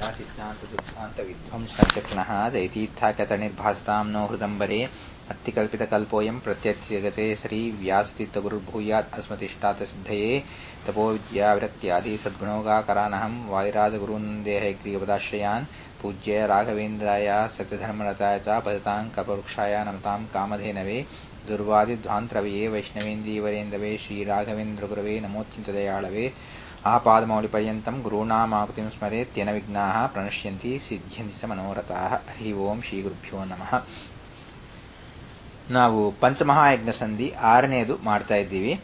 सिद्धान्तविध्वंसचक्नः जयतीर्थाकतनिर्भासतां no हृदम्बरे अत्तिकल्पितकल्पोऽयं प्रत्यत्यगते सरी व्यासतीर्थगुरुर्भूयात् अस्मतिष्ठातसिद्धये तपोविद्याविरक्त्यादि सद्गुणोगाकरानहं वादिराजगुरून्देहग्रीवदाश्रयान् पूज्य राघवेन्द्राय सत्यधर्मरताय च भजतां कल्पवृक्षाय नमतां कामधेनवे दुर्वादिध्वान्तरवये वैष्णवेन्दीवरेन्दवे श्रीराघवेन्द्रगुरवे नमोऽत्यन्तदयाळवे ಆಪಾದಮೌಳಿಪರ್ಯಂತಂ ಗುರುಣಾಮಾಕೃತಿಂ ಸ್ಮರೇತ್ಯನ ವಿಘ್ನಾಃ ಪ್ರಣಶ್ಯಂತಿ ಸಿದ್ಧ್ಯಂತಿ ಸ ಮನೋರಥಾಃ ಹರಿ ಓಂ ಶ್ರೀ ಗುರುಭ್ಯೋ ನಮಃ ನಾವು ಪಂಚಮಹಾಯಜ್ಞ ಸಂಧಿ ಆರನೆಯದು ಮಾಡ್ತಾ ಇದ್ದೀವಿ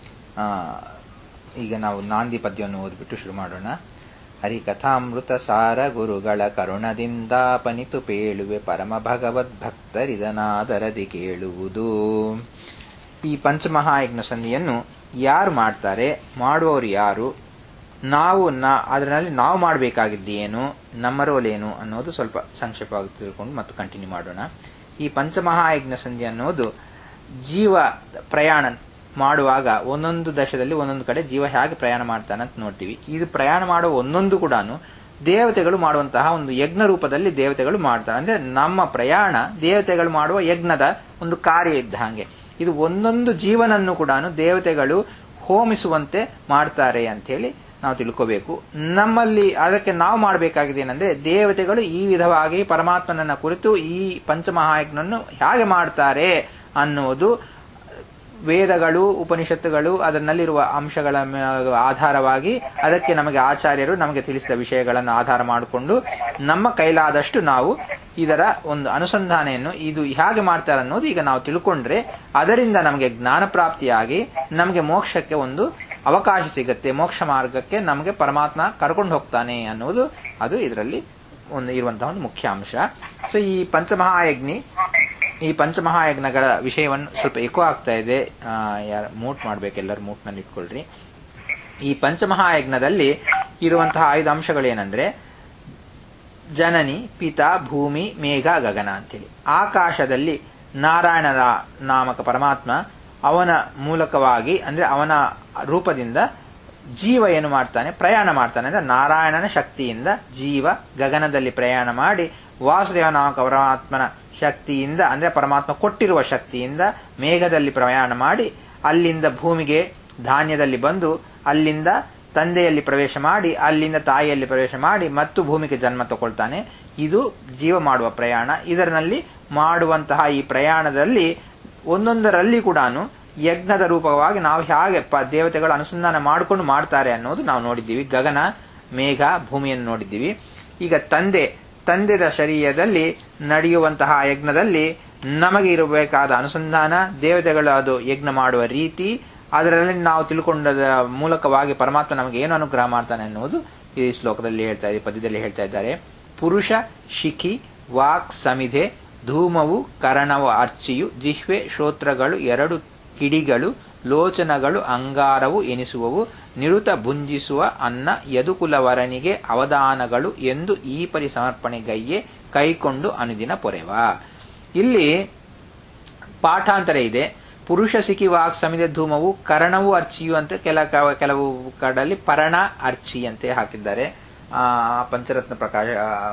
ಈಗ ನಾವು ನಾಂದಿ ಪದ್ಯವನ್ನು ಓದ್ಬಿಟ್ಟು ಶುರು ಮಾಡೋಣ ಹರಿಕಥಾಮೃತ ಸಾರ ಗುರುಗಳ ಕರುಣದಿಂದ ಪನಿತು ಪೇಳುವೆ ಪರಮ ಭಗವದ್ಭಕ್ತರಿದನಾದರದಿ ಕೇಳುವುದು ಈ ಪಂಚಮಹಾಯಜ್ಞ ಸಂಧಿಯನ್ನು ಯಾರು ಮಾಡ್ತಾರೆ ಮಾಡುವವರು ಯಾರು ನಾವು ನಾ ಅದರಲ್ಲಿ ನಾವು ಮಾಡಬೇಕಾಗಿದ್ದೇನು ನಮ್ಮ ರೋಲ್ ಏನು ಅನ್ನೋದು ಸ್ವಲ್ಪ ಸಂಕ್ಷೇಪವಾಗಿ ತಿಳ್ಕೊಂಡು ಮತ್ತು ಕಂಟಿನ್ಯೂ ಮಾಡೋಣ ಈ ಪಂಚಮಹಾಯಜ್ಞ ಸಂಧಿ ಅನ್ನೋದು ಜೀವ ಪ್ರಯಾಣ ಮಾಡುವಾಗ ಒಂದೊಂದು ದಶದಲ್ಲಿ ಒಂದೊಂದು ಕಡೆ ಜೀವ ಹೇಗೆ ಪ್ರಯಾಣ ಮಾಡ್ತಾನೆ ಅಂತ ನೋಡ್ತೀವಿ ಇದು ಪ್ರಯಾಣ ಮಾಡುವ ಒಂದೊಂದು ಕೂಡ ದೇವತೆಗಳು ಮಾಡುವಂತಹ ಒಂದು ಯಜ್ಞ ರೂಪದಲ್ಲಿ ದೇವತೆಗಳು ಮಾಡ್ತಾರೆ ಅಂದ್ರೆ ನಮ್ಮ ಪ್ರಯಾಣ ದೇವತೆಗಳು ಮಾಡುವ ಯಜ್ಞದ ಒಂದು ಕಾರ್ಯ ಇದ್ದ ಹಾಗೆ ಇದು ಒಂದೊಂದು ಜೀವನನ್ನು ಕೂಡ ದೇವತೆಗಳು ಹೋಮಿಸುವಂತೆ ಮಾಡ್ತಾರೆ ಅಂತ ಹೇಳಿ ನಾವು ತಿಳ್ಕೋಬೇಕು ನಮ್ಮಲ್ಲಿ ಅದಕ್ಕೆ ನಾವು ಮಾಡಬೇಕಾಗಿದೆ ಏನಂದ್ರೆ ದೇವತೆಗಳು ಈ ವಿಧವಾಗಿ ಪರಮಾತ್ಮನನ್ನ ಕುರಿತು ಈ ಪಂಚಮಹಾಯಜ್ಞನ್ನು ಹೇಗೆ ಮಾಡ್ತಾರೆ ಅನ್ನುವುದು ವೇದಗಳು ಉಪನಿಷತ್ತುಗಳು ಅದರಲ್ಲಿರುವ ಅಂಶಗಳ ಆಧಾರವಾಗಿ ಅದಕ್ಕೆ ನಮಗೆ ಆಚಾರ್ಯರು ನಮಗೆ ತಿಳಿಸಿದ ವಿಷಯಗಳನ್ನು ಆಧಾರ ಮಾಡಿಕೊಂಡು ನಮ್ಮ ಕೈಲಾದಷ್ಟು ನಾವು ಇದರ ಒಂದು ಅನುಸಂಧಾನೆಯನ್ನು ಇದು ಹೇಗೆ ಮಾಡ್ತಾರೆ ಅನ್ನೋದು ಈಗ ನಾವು ತಿಳ್ಕೊಂಡ್ರೆ ಅದರಿಂದ ನಮಗೆ ಜ್ಞಾನ ಪ್ರಾಪ್ತಿಯಾಗಿ ನಮಗೆ ಮೋಕ್ಷಕ್ಕೆ ಒಂದು ಅವಕಾಶ ಸಿಗುತ್ತೆ ಮೋಕ್ಷ ಮಾರ್ಗಕ್ಕೆ ನಮಗೆ ಪರಮಾತ್ಮ ಕರ್ಕೊಂಡು ಹೋಗ್ತಾನೆ ಅನ್ನೋದು ಅದು ಇದರಲ್ಲಿ ಒಂದು ಇರುವಂತಹ ಒಂದು ಮುಖ್ಯ ಅಂಶ ಸೊ ಈ ಪಂಚಮಹಾಯಜ್ಞಿ ಈ ಪಂಚಮಹಾಯಜ್ಞಗಳ ವಿಷಯವನ್ನು ಸ್ವಲ್ಪ ಎಕೋ ಆಗ್ತಾ ಇದೆ ಯಾರು ಮೂಟ್ ಮಾಡ್ಬೇಕು ಎಲ್ಲರೂ ಮೂಟ್ನಲ್ಲಿ ಇಟ್ಕೊಳ್ರಿ ಈ ಪಂಚಮಹಾಯಜ್ಞದಲ್ಲಿ ಇರುವಂತಹ ಐದು ಅಂಶಗಳೇನೆಂದ್ರೆ ಜನನಿ ಪಿತ ಭೂಮಿ ಮೇಘ ಗಗನ ಅಂತೇಳಿ ಆಕಾಶದಲ್ಲಿ ನಾರಾಯಣನ ನಾಮಕ ಪರಮಾತ್ಮ ಅವನ ಮೂಲಕವಾಗಿ ಅಂದ್ರೆ ಅವನ ರೂಪದಿಂದ ಜೀವ ಏನು ಮಾಡ್ತಾನೆ ಪ್ರಯಾಣ ಮಾಡ್ತಾನೆ ಅಂದ್ರೆ ನಾರಾಯಣನ ಶಕ್ತಿಯಿಂದ ಜೀವ ಗಗನದಲ್ಲಿ ಪ್ರಯಾಣ ಮಾಡಿ ವಾಸುದೇವ ನಾಮಕ ಪರಮಾತ್ಮನ ಶಕ್ತಿಯಿಂದ ಅಂದ್ರೆ ಪರಮಾತ್ಮ ಕೊಟ್ಟಿರುವ ಶಕ್ತಿಯಿಂದ ಮೇಘದಲ್ಲಿ ಪ್ರಯಾಣ ಮಾಡಿ ಅಲ್ಲಿಂದ ಭೂಮಿಗೆ ಧಾನ್ಯದಲ್ಲಿ ಬಂದು ಅಲ್ಲಿಂದ ತಂದೆಯಲ್ಲಿ ಪ್ರವೇಶ ಮಾಡಿ ಅಲ್ಲಿಂದ ತಾಯಿಯಲ್ಲಿ ಪ್ರವೇಶ ಮಾಡಿ ಮತ್ತು ಭೂಮಿಗೆ ಜನ್ಮ ತಗೊಳ್ತಾನೆ ಇದು ಜೀವ ಮಾಡುವ ಪ್ರಯಾಣ ಇದರಲ್ಲಿ ಮಾಡುವಂತಹ ಈ ಪ್ರಯಾಣದಲ್ಲಿ ಒಂದೊಂದರಲ್ಲಿ ಕೂಡ ಯಜ್ಞದ ರೂಪವಾಗಿ ನಾವು ಹೇಗೆ ದೇವತೆಗಳು ಅನುಸಂಧಾನ ಮಾಡಿಕೊಂಡು ಮಾಡ್ತಾರೆ ಅನ್ನೋದು ನಾವು ನೋಡಿದ್ದೀವಿ ಗಗನ ಮೇಘ ಭೂಮಿಯನ್ನು ನೋಡಿದ್ದೀವಿ ಈಗ ತಂದೆ ತಂದೆದ ಶರೀರದಲ್ಲಿ ನಡೆಯುವಂತಹ ಯಜ್ಞದಲ್ಲಿ ನಮಗೆ ಇರಬೇಕಾದ ಅನುಸಂಧಾನ ದೇವತೆಗಳು ಅದು ಯಜ್ಞ ಮಾಡುವ ರೀತಿ ಅದರಲ್ಲಿ ನಾವು ತಿಳ್ಕೊಂಡದ ಮೂಲಕವಾಗಿ ಪರಮಾತ್ಮ ನಮಗೆ ಏನು ಅನುಗ್ರಹ ಮಾಡ್ತಾನೆ ಅನ್ನೋದು ಈ ಶ್ಲೋಕದಲ್ಲಿ ಹೇಳ್ತಾ ಇದೆ ಪದ್ಯದಲ್ಲಿ ಹೇಳ್ತಾ ಇದ್ದಾರೆ ಪುರುಷ ಶಿಖಿ ವಾಕ್ ಸಮಿಧೆ ಧೂಮವು ಕರಣವ ಅರ್ಚಿಯು ಜಿಹ್ವೆ ಶ್ರೋತ್ರಗಳು ಎರಡು ಕಿಡಿಗಳು ಲೋಚನಗಳು ಅಂಗಾರವು ಎನಿಸುವವು ನಿರುತ ಭುಂಜಿಸುವ ಅನ್ನ ಯದುಕುಲವರನಿಗೆ ಅವಧಾನಗಳು ಎಂದು ಈ ಪರಿ ಸಮರ್ಪಣೆಗೈಯೇ ಕೈಕೊಂಡು ಅನುದಿನ ಪೊರೆವ ಇಲ್ಲಿ ಪಾಠಾಂತರ ಇದೆ ಪುರುಷ ಸಿಖಿ ವಾಕ್ ಸಮಿದ ಧೂಮವು ಕರಣವು ಅರ್ಚಿಯು ಅಂತ ಕೆಲ ಕೆಲವು ಕಡಲ್ಲಿ ಪರಣ ಅರ್ಚಿ ಅಂತ ಹಾಕಿದ್ದಾರೆ ಆ ಪಂಚರತ್ನ ಪ್ರಕಾಶ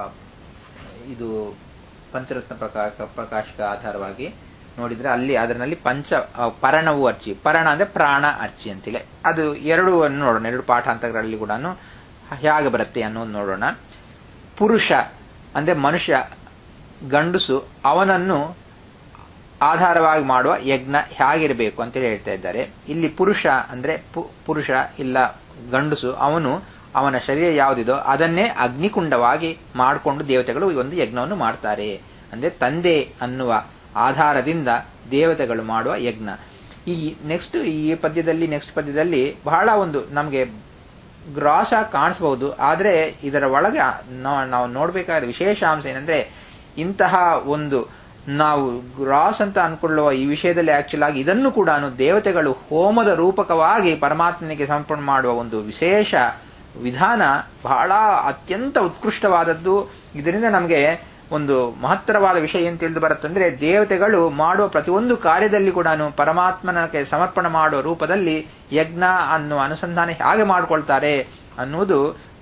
ಇದು ಪಂಚರತ್ನ ಪ್ರಕಾಶ ಪ್ರಕಾಶಕ ಆಧಾರವಾಗಿ ನೋಡಿದ್ರೆ ಅಲ್ಲಿ ಅದರಲ್ಲಿ ಪಂಚ ಪರಣವು ಅರ್ಚಿ ಪರಣ ಅಂದ್ರೆ ಪ್ರಾಣ ಅರ್ಚಿ ಅಂತೇಳಿ ಅದು ಎರಡು ನೋಡೋಣ ಎರಡು ಪಾಠಾಂತರಗಳಲ್ಲಿ ಕೂಡ ಹೇಗೆ ಬರುತ್ತೆ ಅನ್ನೋದು ನೋಡೋಣ ಪುರುಷ ಅಂದ್ರೆ ಮನುಷ್ಯ ಗಂಡಸು ಅವನನ್ನು ಆಧಾರವಾಗಿ ಮಾಡುವ ಯಜ್ಞ ಹೇಗಿರಬೇಕು ಅಂತೇಳಿ ಹೇಳ್ತಾ ಇದ್ದಾರೆ ಇಲ್ಲಿ ಪುರುಷ ಅಂದ್ರೆ ಪುರುಷ ಇಲ್ಲ ಗಂಡಸು ಅವನು ಅವನ ಶರೀರ ಯಾವುದಿದೋ ಅದನ್ನೇ ಅಗ್ನಿಕುಂಡವಾಗಿ ಮಾಡಿಕೊಂಡು ದೇವತೆಗಳು ಒಂದು ಯಜ್ಞವನ್ನು ಮಾಡ್ತಾರೆ ಅಂದ್ರೆ ತಂದೆ ಅನ್ನುವ ಆಧಾರದಿಂದ ದೇವತೆಗಳು ಮಾಡುವ ಯಜ್ಞ ಈ ನೆಕ್ಸ್ಟ್ ಈ ಪದ್ಯದಲ್ಲಿ ನೆಕ್ಸ್ಟ್ ಪದ್ಯದಲ್ಲಿ ಬಹಳ ಒಂದು ನಮಗೆ ಗ್ರಾಸ್ ಆಗಿ ಕಾಣಿಸಬಹುದು ಆದ್ರೆ ಇದರ ಒಳಗೆ ನಾವು ನೋಡಬೇಕಾದ ವಿಶೇಷ ಅಂಶ ಏನಂದ್ರೆ ಇಂತಹ ಒಂದು ನಾವು ಗ್ರಾಸ್ ಅಂತ ಅನ್ಕೊಳ್ಳುವ ಈ ವಿಷಯದಲ್ಲಿ ಆಕ್ಚುಲ್ ಆಗಿ ಇದನ್ನು ಕೂಡ ದೇವತೆಗಳು ಹೋಮದ ರೂಪಕವಾಗಿ ಪರಮಾತ್ಮನಿಗೆ ಸಮರ್ಪಣೆ ಮಾಡುವ ಒಂದು ವಿಶೇಷ ವಿಧಾನ ಬಹಳ ಅತ್ಯಂತ ಉತ್ಕೃಷ್ಟವಾದದ್ದು ಇದರಿಂದ ನಮಗೆ ಒಂದು ಮಹತ್ತರವಾದ ವಿಷಯ ಏನು ತಿಳಿದು ಬರುತ್ತಂದ್ರೆ ದೇವತೆಗಳು ಮಾಡುವ ಪ್ರತಿಯೊಂದು ಕಾರ್ಯದಲ್ಲಿ ಕೂಡ ಪರಮಾತ್ಮನಕ್ಕೆ ಸಮರ್ಪಣೆ ಮಾಡುವ ರೂಪದಲ್ಲಿ ಯಜ್ಞ ಅನ್ನುವ ಅನುಸಂಧಾನ ಹೇಗೆ ಮಾಡಿಕೊಳ್ತಾರೆ ಅನ್ನುವುದು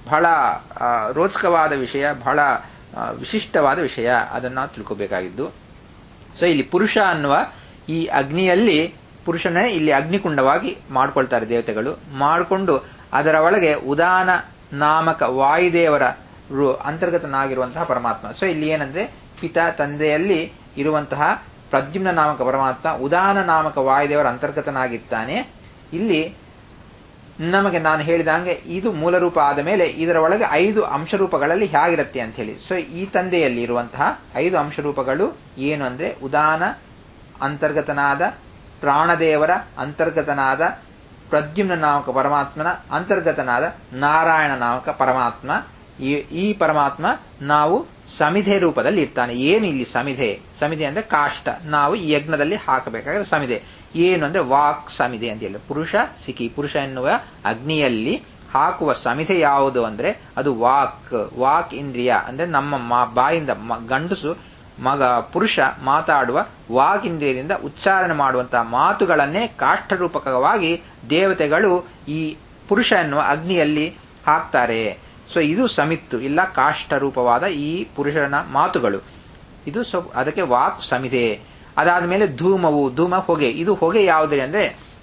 ಬಹಳ ಆ, ರೋಚಕವಾದ ವಿಷಯ ಬಹಳ ಆ, ವಿಶಿಷ್ಟವಾದ ವಿಷಯ ಅದನ್ನು ನಾವು ತಿಳ್ಕೋಬೇಕಾಗಿದ್ದು ಸೊ ಇಲ್ಲಿ ಪುರುಷ ಅನ್ನುವ ಈ ಅಗ್ನಿಯಲ್ಲಿ ಪುರುಷನೇ ಇಲ್ಲಿ ಅಗ್ನಿಕುಂಡವಾಗಿ ಮಾಡ್ಕೊಳ್ತಾರೆ ದೇವತೆಗಳು ಮಾಡಿಕೊಂಡು ಅದರ ಒಳಗೆ ಉದಾನ ನಾಮಕ ವಾಯುದೇವರ ರು- ಅಂತರ್ಗತನಾಗಿರುವಂತಹ ಪರಮಾತ್ಮ ಸೊ ಇಲ್ಲಿ ಏನಂದ್ರೆ ಪಿತಾ ತಂದೆಯಲ್ಲಿ ಇರುವಂತಹ ಪ್ರದ್ಯುಮ್ನ ನಾಮಕ ಪರಮಾತ್ಮ ಉದಾನ ನಾಮಕ ವಾಯುದೇವರ ಅಂತರ್ಗತನಾಗಿದ್ದಾನೆ ಇಲ್ಲಿ ನಮಗೆ ನಾನು ಹೇಳಿದಂಗೆ ಇದು ಮೂಲ ರೂಪ ಆದ ಮೇಲೆ ಇದರ ಒಳಗೆ ಐದು ಅಂಶರೂಪಗಳಲ್ಲಿ ಹೇಗಿರುತ್ತೆ ಅಂತ ಹೇಳಿ ಸೊ ಈ ತಂದೆಯಲ್ಲಿ ಇರುವಂತಹ ಐದು ಅಂಶರೂಪಗಳು ಏನು ಅಂದ್ರೆ ಉದಾನ ಅಂತರ್ಗತನಾದ ಪ್ರಾಣದೇವರ ಅಂತರ್ಗತನಾದ ಪ್ರದ್ಯುಮ್ನ ನಾಮಕ ಪರಮಾತ್ಮನ ಅಂತರ್ಗತನಾದ ನಾರಾಯಣ ನಾಮಕ ಪರಮಾತ್ಮ ಈ ಈ ಪರಮಾತ್ಮ ನಾವು ಸಮಿಧೆ ರೂಪದಲ್ಲಿ ಇರ್ತಾನೆ ಏನು ಇಲ್ಲಿ ಸಮಿಧೆ ಸಮಿಧೆ ಅಂದ್ರೆ ಕಾಷ್ಟ ನಾವು ಈ ಯಜ್ಞದಲ್ಲಿ ಹಾಕಬೇಕಾದ್ರೆ ಸಮಿಧೆ ಏನು ಅಂದ್ರೆ ವಾಕ್ ಸಮಿಧೆ ಅಂತ ಹೇಳಿ ಪುರುಷ ಸಿಕ್ಕಿ ಪುರುಷ ಎನ್ನುವ ಅಗ್ನಿಯಲ್ಲಿ ಹಾಕುವ ಸಮಿಧೆ ಯಾವುದು ಅಂದ್ರೆ ಅದು ವಾಕ್ ವಾಕ್ ಇಂದ್ರಿಯ ಅಂದ್ರೆ ನಮ್ಮ ಮಾ- ಬಾಯಿಂದ ಮ- ಗಂಡಸು ಮಗ ಪುರುಷ ಮಾತಾಡುವ ವಾಕ್ ಇಂದ್ರಿಯದಿಂದ ಉಚ್ಚಾರಣೆ ಮಾಡುವಂತಹ ಮಾತುಗಳನ್ನೇ ಕಾಷ್ಠರೂಪಕವಾಗಿ ದೇವತೆಗಳು ಈ ಪುರುಷ ಎನ್ನುವ ಅಗ್ನಿಯಲ್ಲಿ ಹಾಕ್ತಾರೆ ಸೊ ಇದು ಸಮಿತ್ತು ಇಲ್ಲ ಕಾಷ್ಠರೂಪವಾದ ಈ ಪುರುಷನ ಮಾತುಗಳು ಇದು ಸ್ವ- ಅದಕ್ಕೆ ವಾಕ್ ಸಮಿಧೆ ಅದಾದ ಮೇಲೆ ಧೂಮವು ಧೂಮ ಹೊಗೆ ಇದು ಹೊಗೆ ಯಾವುದ್ರಿ ಅಂದ್ರೆ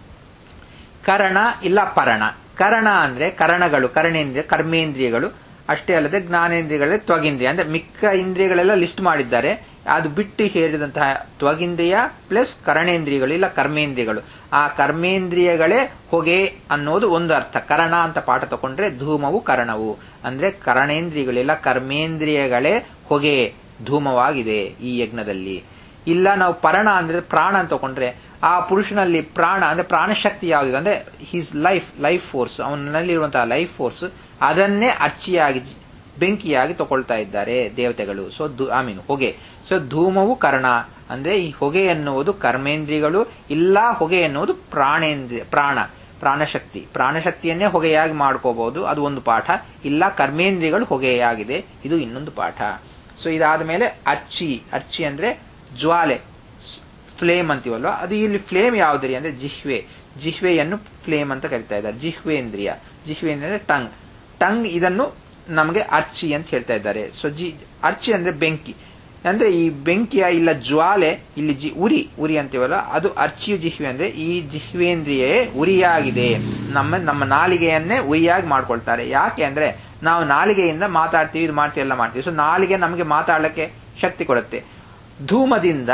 ಕರಣ ಇಲ್ಲ ಪರಣ ಕರಣ ಅಂದ್ರೆ ಕರಣಗಳು ಕರಣೇಂದ್ರಿಯ ಕರ್ಮೇಂದ್ರಿಯಗಳು ಅಷ್ಟೇ ಅಲ್ಲದೆ ಜ್ಞಾನೇಂದ್ರಿಯಗಳೇ ತ್ವಗಿಂದ್ರಿಯ ಅಂದ್ರೆ ಮಿಕ್ಕ ಇಂದ್ರಿಯಗಳೆಲ್ಲ ಲಿಸ್ಟ್ ಮಾಡಿದ್ದಾರೆ ಅದು ಬಿಟ್ಟು ಹೇಳಿದಂತಹ ತ್ವಗಿಂದ್ರಿಯ ಪ್ಲಸ್ ಕರಣೇಂದ್ರಿಯಗಳು ಇಲ್ಲ ಕರ್ಮೇಂದ್ರಿಯಗಳು ಆ ಕರ್ಮೇಂದ್ರಿಯಗಳೇ ಹೊಗೆ ಅನ್ನೋದು ಒಂದು ಅರ್ಥ ಕರಣ ಅಂತ ಪಾಠ ತಗೊಂಡ್ರೆ ಧೂಮವು ಕರಣವು ಅಂದ್ರೆ ಕರಣೇಂದ್ರಿಯಗಳಿಲ್ಲ ಕರ್ಮೇಂದ್ರಿಯಗಳೇ ಹೊಗೆ ಧೂಮವಾಗಿದೆ ಈ ಯಜ್ಞದಲ್ಲಿ ಇಲ್ಲ ನಾವು ಪರಣ ಅಂದ್ರೆ ಪ್ರಾಣ ಅಂತ ತಗೊಂಡ್ರೆ ಆ ಪುರುಷನಲ್ಲಿ ಪ್ರಾಣ ಅಂದ್ರೆ ಪ್ರಾಣಶಕ್ತಿ ಯಾವುದಿದೆ ಅಂದ್ರೆ ಹಿಸ್ ಲೈಫ್ ಲೈಫ್ ಫೋರ್ಸ್ ಅವನಲ್ಲಿರುವಂತಹ ಲೈಫ್ ಫೋರ್ಸ್ ಅದನ್ನೇ ಅರ್ಚಿಯಾಗಿ ಜಿ- ಬೆಂಕಿಯಾಗಿ ತಗೊಳ್ತಾ ಇದ್ದಾರೆ ದೇವತೆಗಳು ಸೊ ಐ ಮೀನ್ ಹೊಗೆ ಸೊ ಧೂಮವು ಕರ್ಣ ಅಂದ್ರೆ ಈ ಹೊಗೆ ಎನ್ನುವುದು ಕರ್ಮೇಂದ್ರಿಯಗಳು ಇಲ್ಲ ಹೊಗೆ ಎನ್ನುವುದು ಪ್ರಾಣೇಂದ್ರಿಯ ಪ್ರಾಣ ಪ್ರಾಣಶಕ್ತಿ ಪ್ರಾಣಶಕ್ತಿಯನ್ನೇ ಹೊಗೆಯಾಗಿ ಮಾಡ್ಕೋಬಹುದು ಅದು ಒಂದು ಪಾಠ ಇಲ್ಲ ಕರ್ಮೇಂದ್ರಿಯಗಳು ಹೊಗೆಯಾಗಿದೆ ಇದು ಇನ್ನೊಂದು ಪಾಠ ಸೊ ಇದಾದ ಮೇಲೆ ಅರ್ಚಿ ಅರ್ಚಿ ಅಂದ್ರೆ ಜ್ವಾಲೆ ಫ್ಲೇಮ್ ಅಂತೀವಲ್ವಾ ಅದು ಇಲ್ಲಿ ಫ್ಲೇಮ್ ಯಾವ್ದ್ರಿ ಅಂದ್ರೆ ಜಿಹ್ವೆ ಜಿಹ್ವೆಯನ್ನು ಫ್ಲೇಮ್ ಅಂತ ಕರಿತಾ ಇದ್ದಾರೆ ಜಿಹ್ವೇಂದ್ರಿಯ ಜಿಹ್ವೇಂದ್ರಿಯ ಅಂದ್ರೆ ಟಂಗ್ ಟಂಗ್ ಇದನ್ನು ನಮಗೆ ಅರ್ಚಿ ಅಂತ ಹೇಳ್ತಾ ಇದ್ದಾರೆ ಸೊ ಜಿ ಅರ್ಚಿ ಅಂದ್ರೆ ಬೆಂಕಿ ಅಂದ್ರೆ ಈ ಬೆಂಕಿಯ ಇಲ್ಲ ಜ್ವಾಲೆ ಇಲ್ಲಿ ಜಿ ಉರಿ ಉರಿ ಅಂತೀವಲ್ಲ ಅದು ಅರ್ಚಿಯು ಜಿಹ್ವೆ ಅಂದ್ರೆ ಈ ಜಿಹ್ವೇಂದ್ರಿಯೇ ಉರಿಯಾಗಿದೆ ನಮ್ಮ ನಮ್ಮ ನಾಲಿಗೆಯನ್ನೇ ಉರಿಯಾಗಿ ಮಾಡ್ಕೊಳ್ತಾರೆ ಯಾಕೆ ಅಂದ್ರೆ ನಾವು ನಾಲಿಗೆಯಿಂದ ಮಾತಾಡ್ತೀವಿ ಇದು ಮಾಡ್ತೀವಿ ಎಲ್ಲ ಮಾಡ್ತೀವಿ ಸೊ ನಾಲಿಗೆ ನಮಗೆ ಮಾತಾಡಲಿಕ್ಕೆ ಶಕ್ತಿ ಕೊಡುತ್ತೆ ಧೂಮದಿಂದ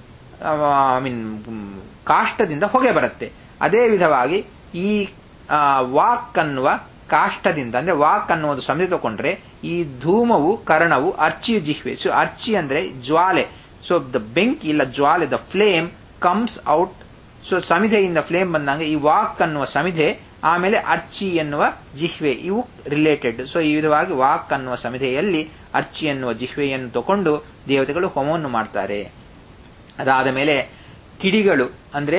ಐ ಮೀನ್ ಕಾಷ್ಟದಿಂದ ಹೊಗೆ ಬರುತ್ತೆ ಅದೇ ವಿಧವಾಗಿ ಈ ಆ, ವಾಕ್ ಅನ್ನುವ ಕಾಷ್ಟದಿಂದ ಅಂದ್ರೆ ವಾಕ್ ಅನ್ನುವುದು ಸಮಿತಿ ತಗೊಂಡ್ರೆ ಈ ಧೂಮವು ಕರ್ಣವು ಅರ್ಚಿಯು ಜಿಹ್ವೆ ಸೊ ಅರ್ಚಿ ಅಂದ್ರೆ ಜ್ವಾಲೆ ಸೊ ದ ಬೆಂಕಿ ಇಲ್ಲ ಜ್ವಾಲೆ the flame comes out so ಸಮಿಧೆಯಿಂದ ಫ್ಲೇಮ್ ಬಂದಂಗೆ ಈ ವಾಕ್ ಅನ್ನುವ ಸಮಿಧೆ ಆಮೇಲೆ ಅರ್ಚಿ ಎನ್ನುವ ಜಿಹ್ವೆ ಇವು ರಿಲೇಟೆಡ್ ಸೊ ಈ ವಿಧವಾಗಿ ವಾಕ್ ಅನ್ನುವ ಸಮಿಧೆಯಲ್ಲಿ ಅರ್ಚಿ ಎನ್ನುವ ಜಿಹ್ವೆಯನ್ನು ತಗೊಂಡು ದೇವತೆಗಳು ಹೋಮವನ್ನು ಮಾಡ್ತಾರೆ ಅದಾದ ಮೇಲೆ ಕಿಡಿಗಳು ಅಂದ್ರೆ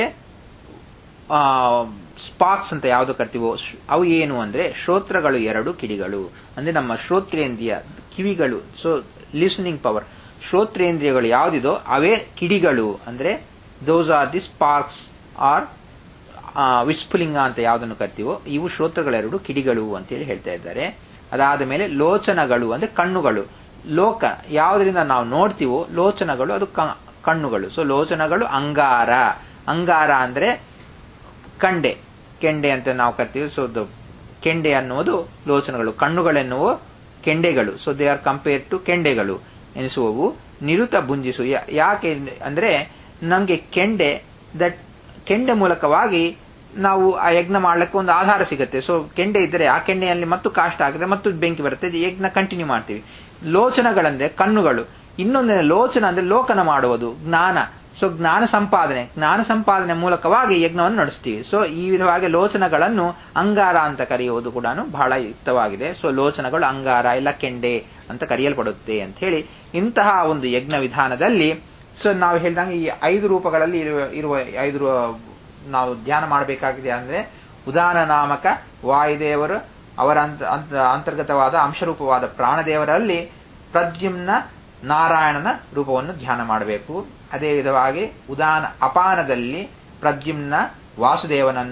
ಸ್ಪಾಕ್ಸ್ ಅಂತ ಯಾವುದು ಕರಿತೀವೋ ಶ್- ಅವು ಏನು ಅಂದ್ರೆ ಶ್ರೋತ್ರಗಳು ಎರಡು ಕಿಡಿಗಳು ಅಂದ್ರೆ ನಮ್ಮ ಶ್ರೋತ್ರೇಂದ್ರಿಯ ಕಿವಿಗಳು ಸೊ ಲಿಸನಿಂಗ್ ಪವರ್ ಶ್ರೋತ್ರೇಂದ್ರಿಯಗಳು ಯಾವುದಿದೋ ಅವೇ ಕಿಡಿಗಳು ಅಂದ್ರೆ those are the sparks or ವಿಸ್ಫುಲಿಂಗ ಅಂತ ಯಾವುದನ್ನು ಕರಿತೀವೋ ಇವು ಶ್ರೋತ್ರಗಳೆರಡು ಕಿಡಿಗಳು ಅಂತೇಳಿ ಹೇಳ್ತಾ ಇದ್ದಾರೆ ಅದಾದ ಮೇಲೆ ಲೋಚನಗಳು ಅಂದ್ರೆ ಕಣ್ಣುಗಳು ಲೋಕ ಯಾವುದರಿಂದ ನಾವು ನೋಡ್ತೀವೋ ಲೋಚನಗಳು ಅದು ಕ- ಕಣ್ಣುಗಳು ಸೊ ಲೋಚನಗಳು ಅಂಗಾರ ಅಂಗಾರ ಅಂದ್ರೆ ಕಂಡೆ ಕೆಂಡೆ ಅಂತ ನಾವು ಕರಿತೀವಿ ಸೊ ದ ಕೆಂಡೆ ಅನ್ನುವುದು ಲೋಚನಗಳು ಕಣ್ಣುಗಳೆನ್ನುವ ಕೆಂಡೆಗಳು so they are compare to ಕೆಂಡೆಗಳು ಎನಿಸುವವು ನಿರುತ ಬುಂಜಿಸು ಯಾ- ಯಾಕೆ ಅಂದ್ರೆ ನಮಗೆ ಕೆಂಡೆ ದಟ್ ಕೆಂಡೆ ಮೂಲಕವಾಗಿ ನಾವು ಆ ಯಜ್ಞ ಮಾಡ್ಲಿಕ್ಕೆ ಒಂದು ಆಧಾರ ಸಿಗುತ್ತೆ ಸೊ ಕೆಂಡೆ ಇದ್ದರೆ ಆ ಕೆಂಡೆಯಲ್ಲಿ ಮತ್ತು ಕಾಷ್ಟ ಆಗಿದೆ ಮತ್ತು ಬೆಂಕಿ ಬರುತ್ತೆ ಇದು ಯಜ್ಞ ಕಂಟಿನ್ಯೂ ಮಾಡ್ತೀವಿ ಲೋಚನಗಳಂದ್ರೆ ಕಣ್ಣುಗಳು ಇನ್ನೊಂದು ಲೋಚನ ಅಂದ್ರೆ ಲೋಕನ ಮಾಡುವುದು ಜ್ಞಾನ ಸೊ ಜ್ಞಾನ ಸಂಪಾದನೆ ಜ್ಞಾನ ಸಂಪಾದನೆ ಮೂಲಕವಾಗಿ ಯಜ್ಞವನ್ನು ನಡೆಸ್ತೀವಿ ಸೊ ಈ ವಿಧವಾಗಿ ಲೋಚನಗಳನ್ನು ಅಂಗಾರ ಅಂತ ಕರೆಯುವುದು ಕೂಡ ಬಹಳ ಯುಕ್ತವಾಗಿದೆ ಸೊ ಲೋಚನಗಳು ಅಂಗಾರ ಇಲ್ಲ ಕೆಂಡೆ ಅಂತ ಕರೆಯಲ್ಪಡುತ್ತೆ ಅಂತ ಹೇಳಿ ಇಂತಹ ಒಂದು ಯಜ್ಞ ವಿಧಾನದಲ್ಲಿ ಸೊ ನಾವು ಹೇಳಿದಂಗೆ ಈ ಐದು ರೂಪಗಳಲ್ಲಿ ಇರುವ ಇರುವ ಐದು ರೂ- ನಾವು ಧ್ಯಾನ ಮಾಡಬೇಕಾಗಿದೆ ಅಂದ್ರೆ ಉದಾನ ನಾಮಕ ವಾಯುದೇವರು ಅವರ ಅಂತ- ಅಂತ- ಅಂತರ್ಗತವಾದ ಅಂಶರೂಪವಾದ ಪ್ರಾಣದೇವರಲ್ಲಿ ಪ್ರದ್ಯುಮ್ನ ನಾರಾಯಣನ ರೂಪವನ್ನು ಧ್ಯಾನ ಮಾಡಬೇಕು ಅದೇ ವಿಧವಾಗಿ ಉದಾನ ಅಪಾನದಲ್ಲಿ ಪ್ರದ್ಯುಮ್ನ ವಾಸುದೇವನನ್ನು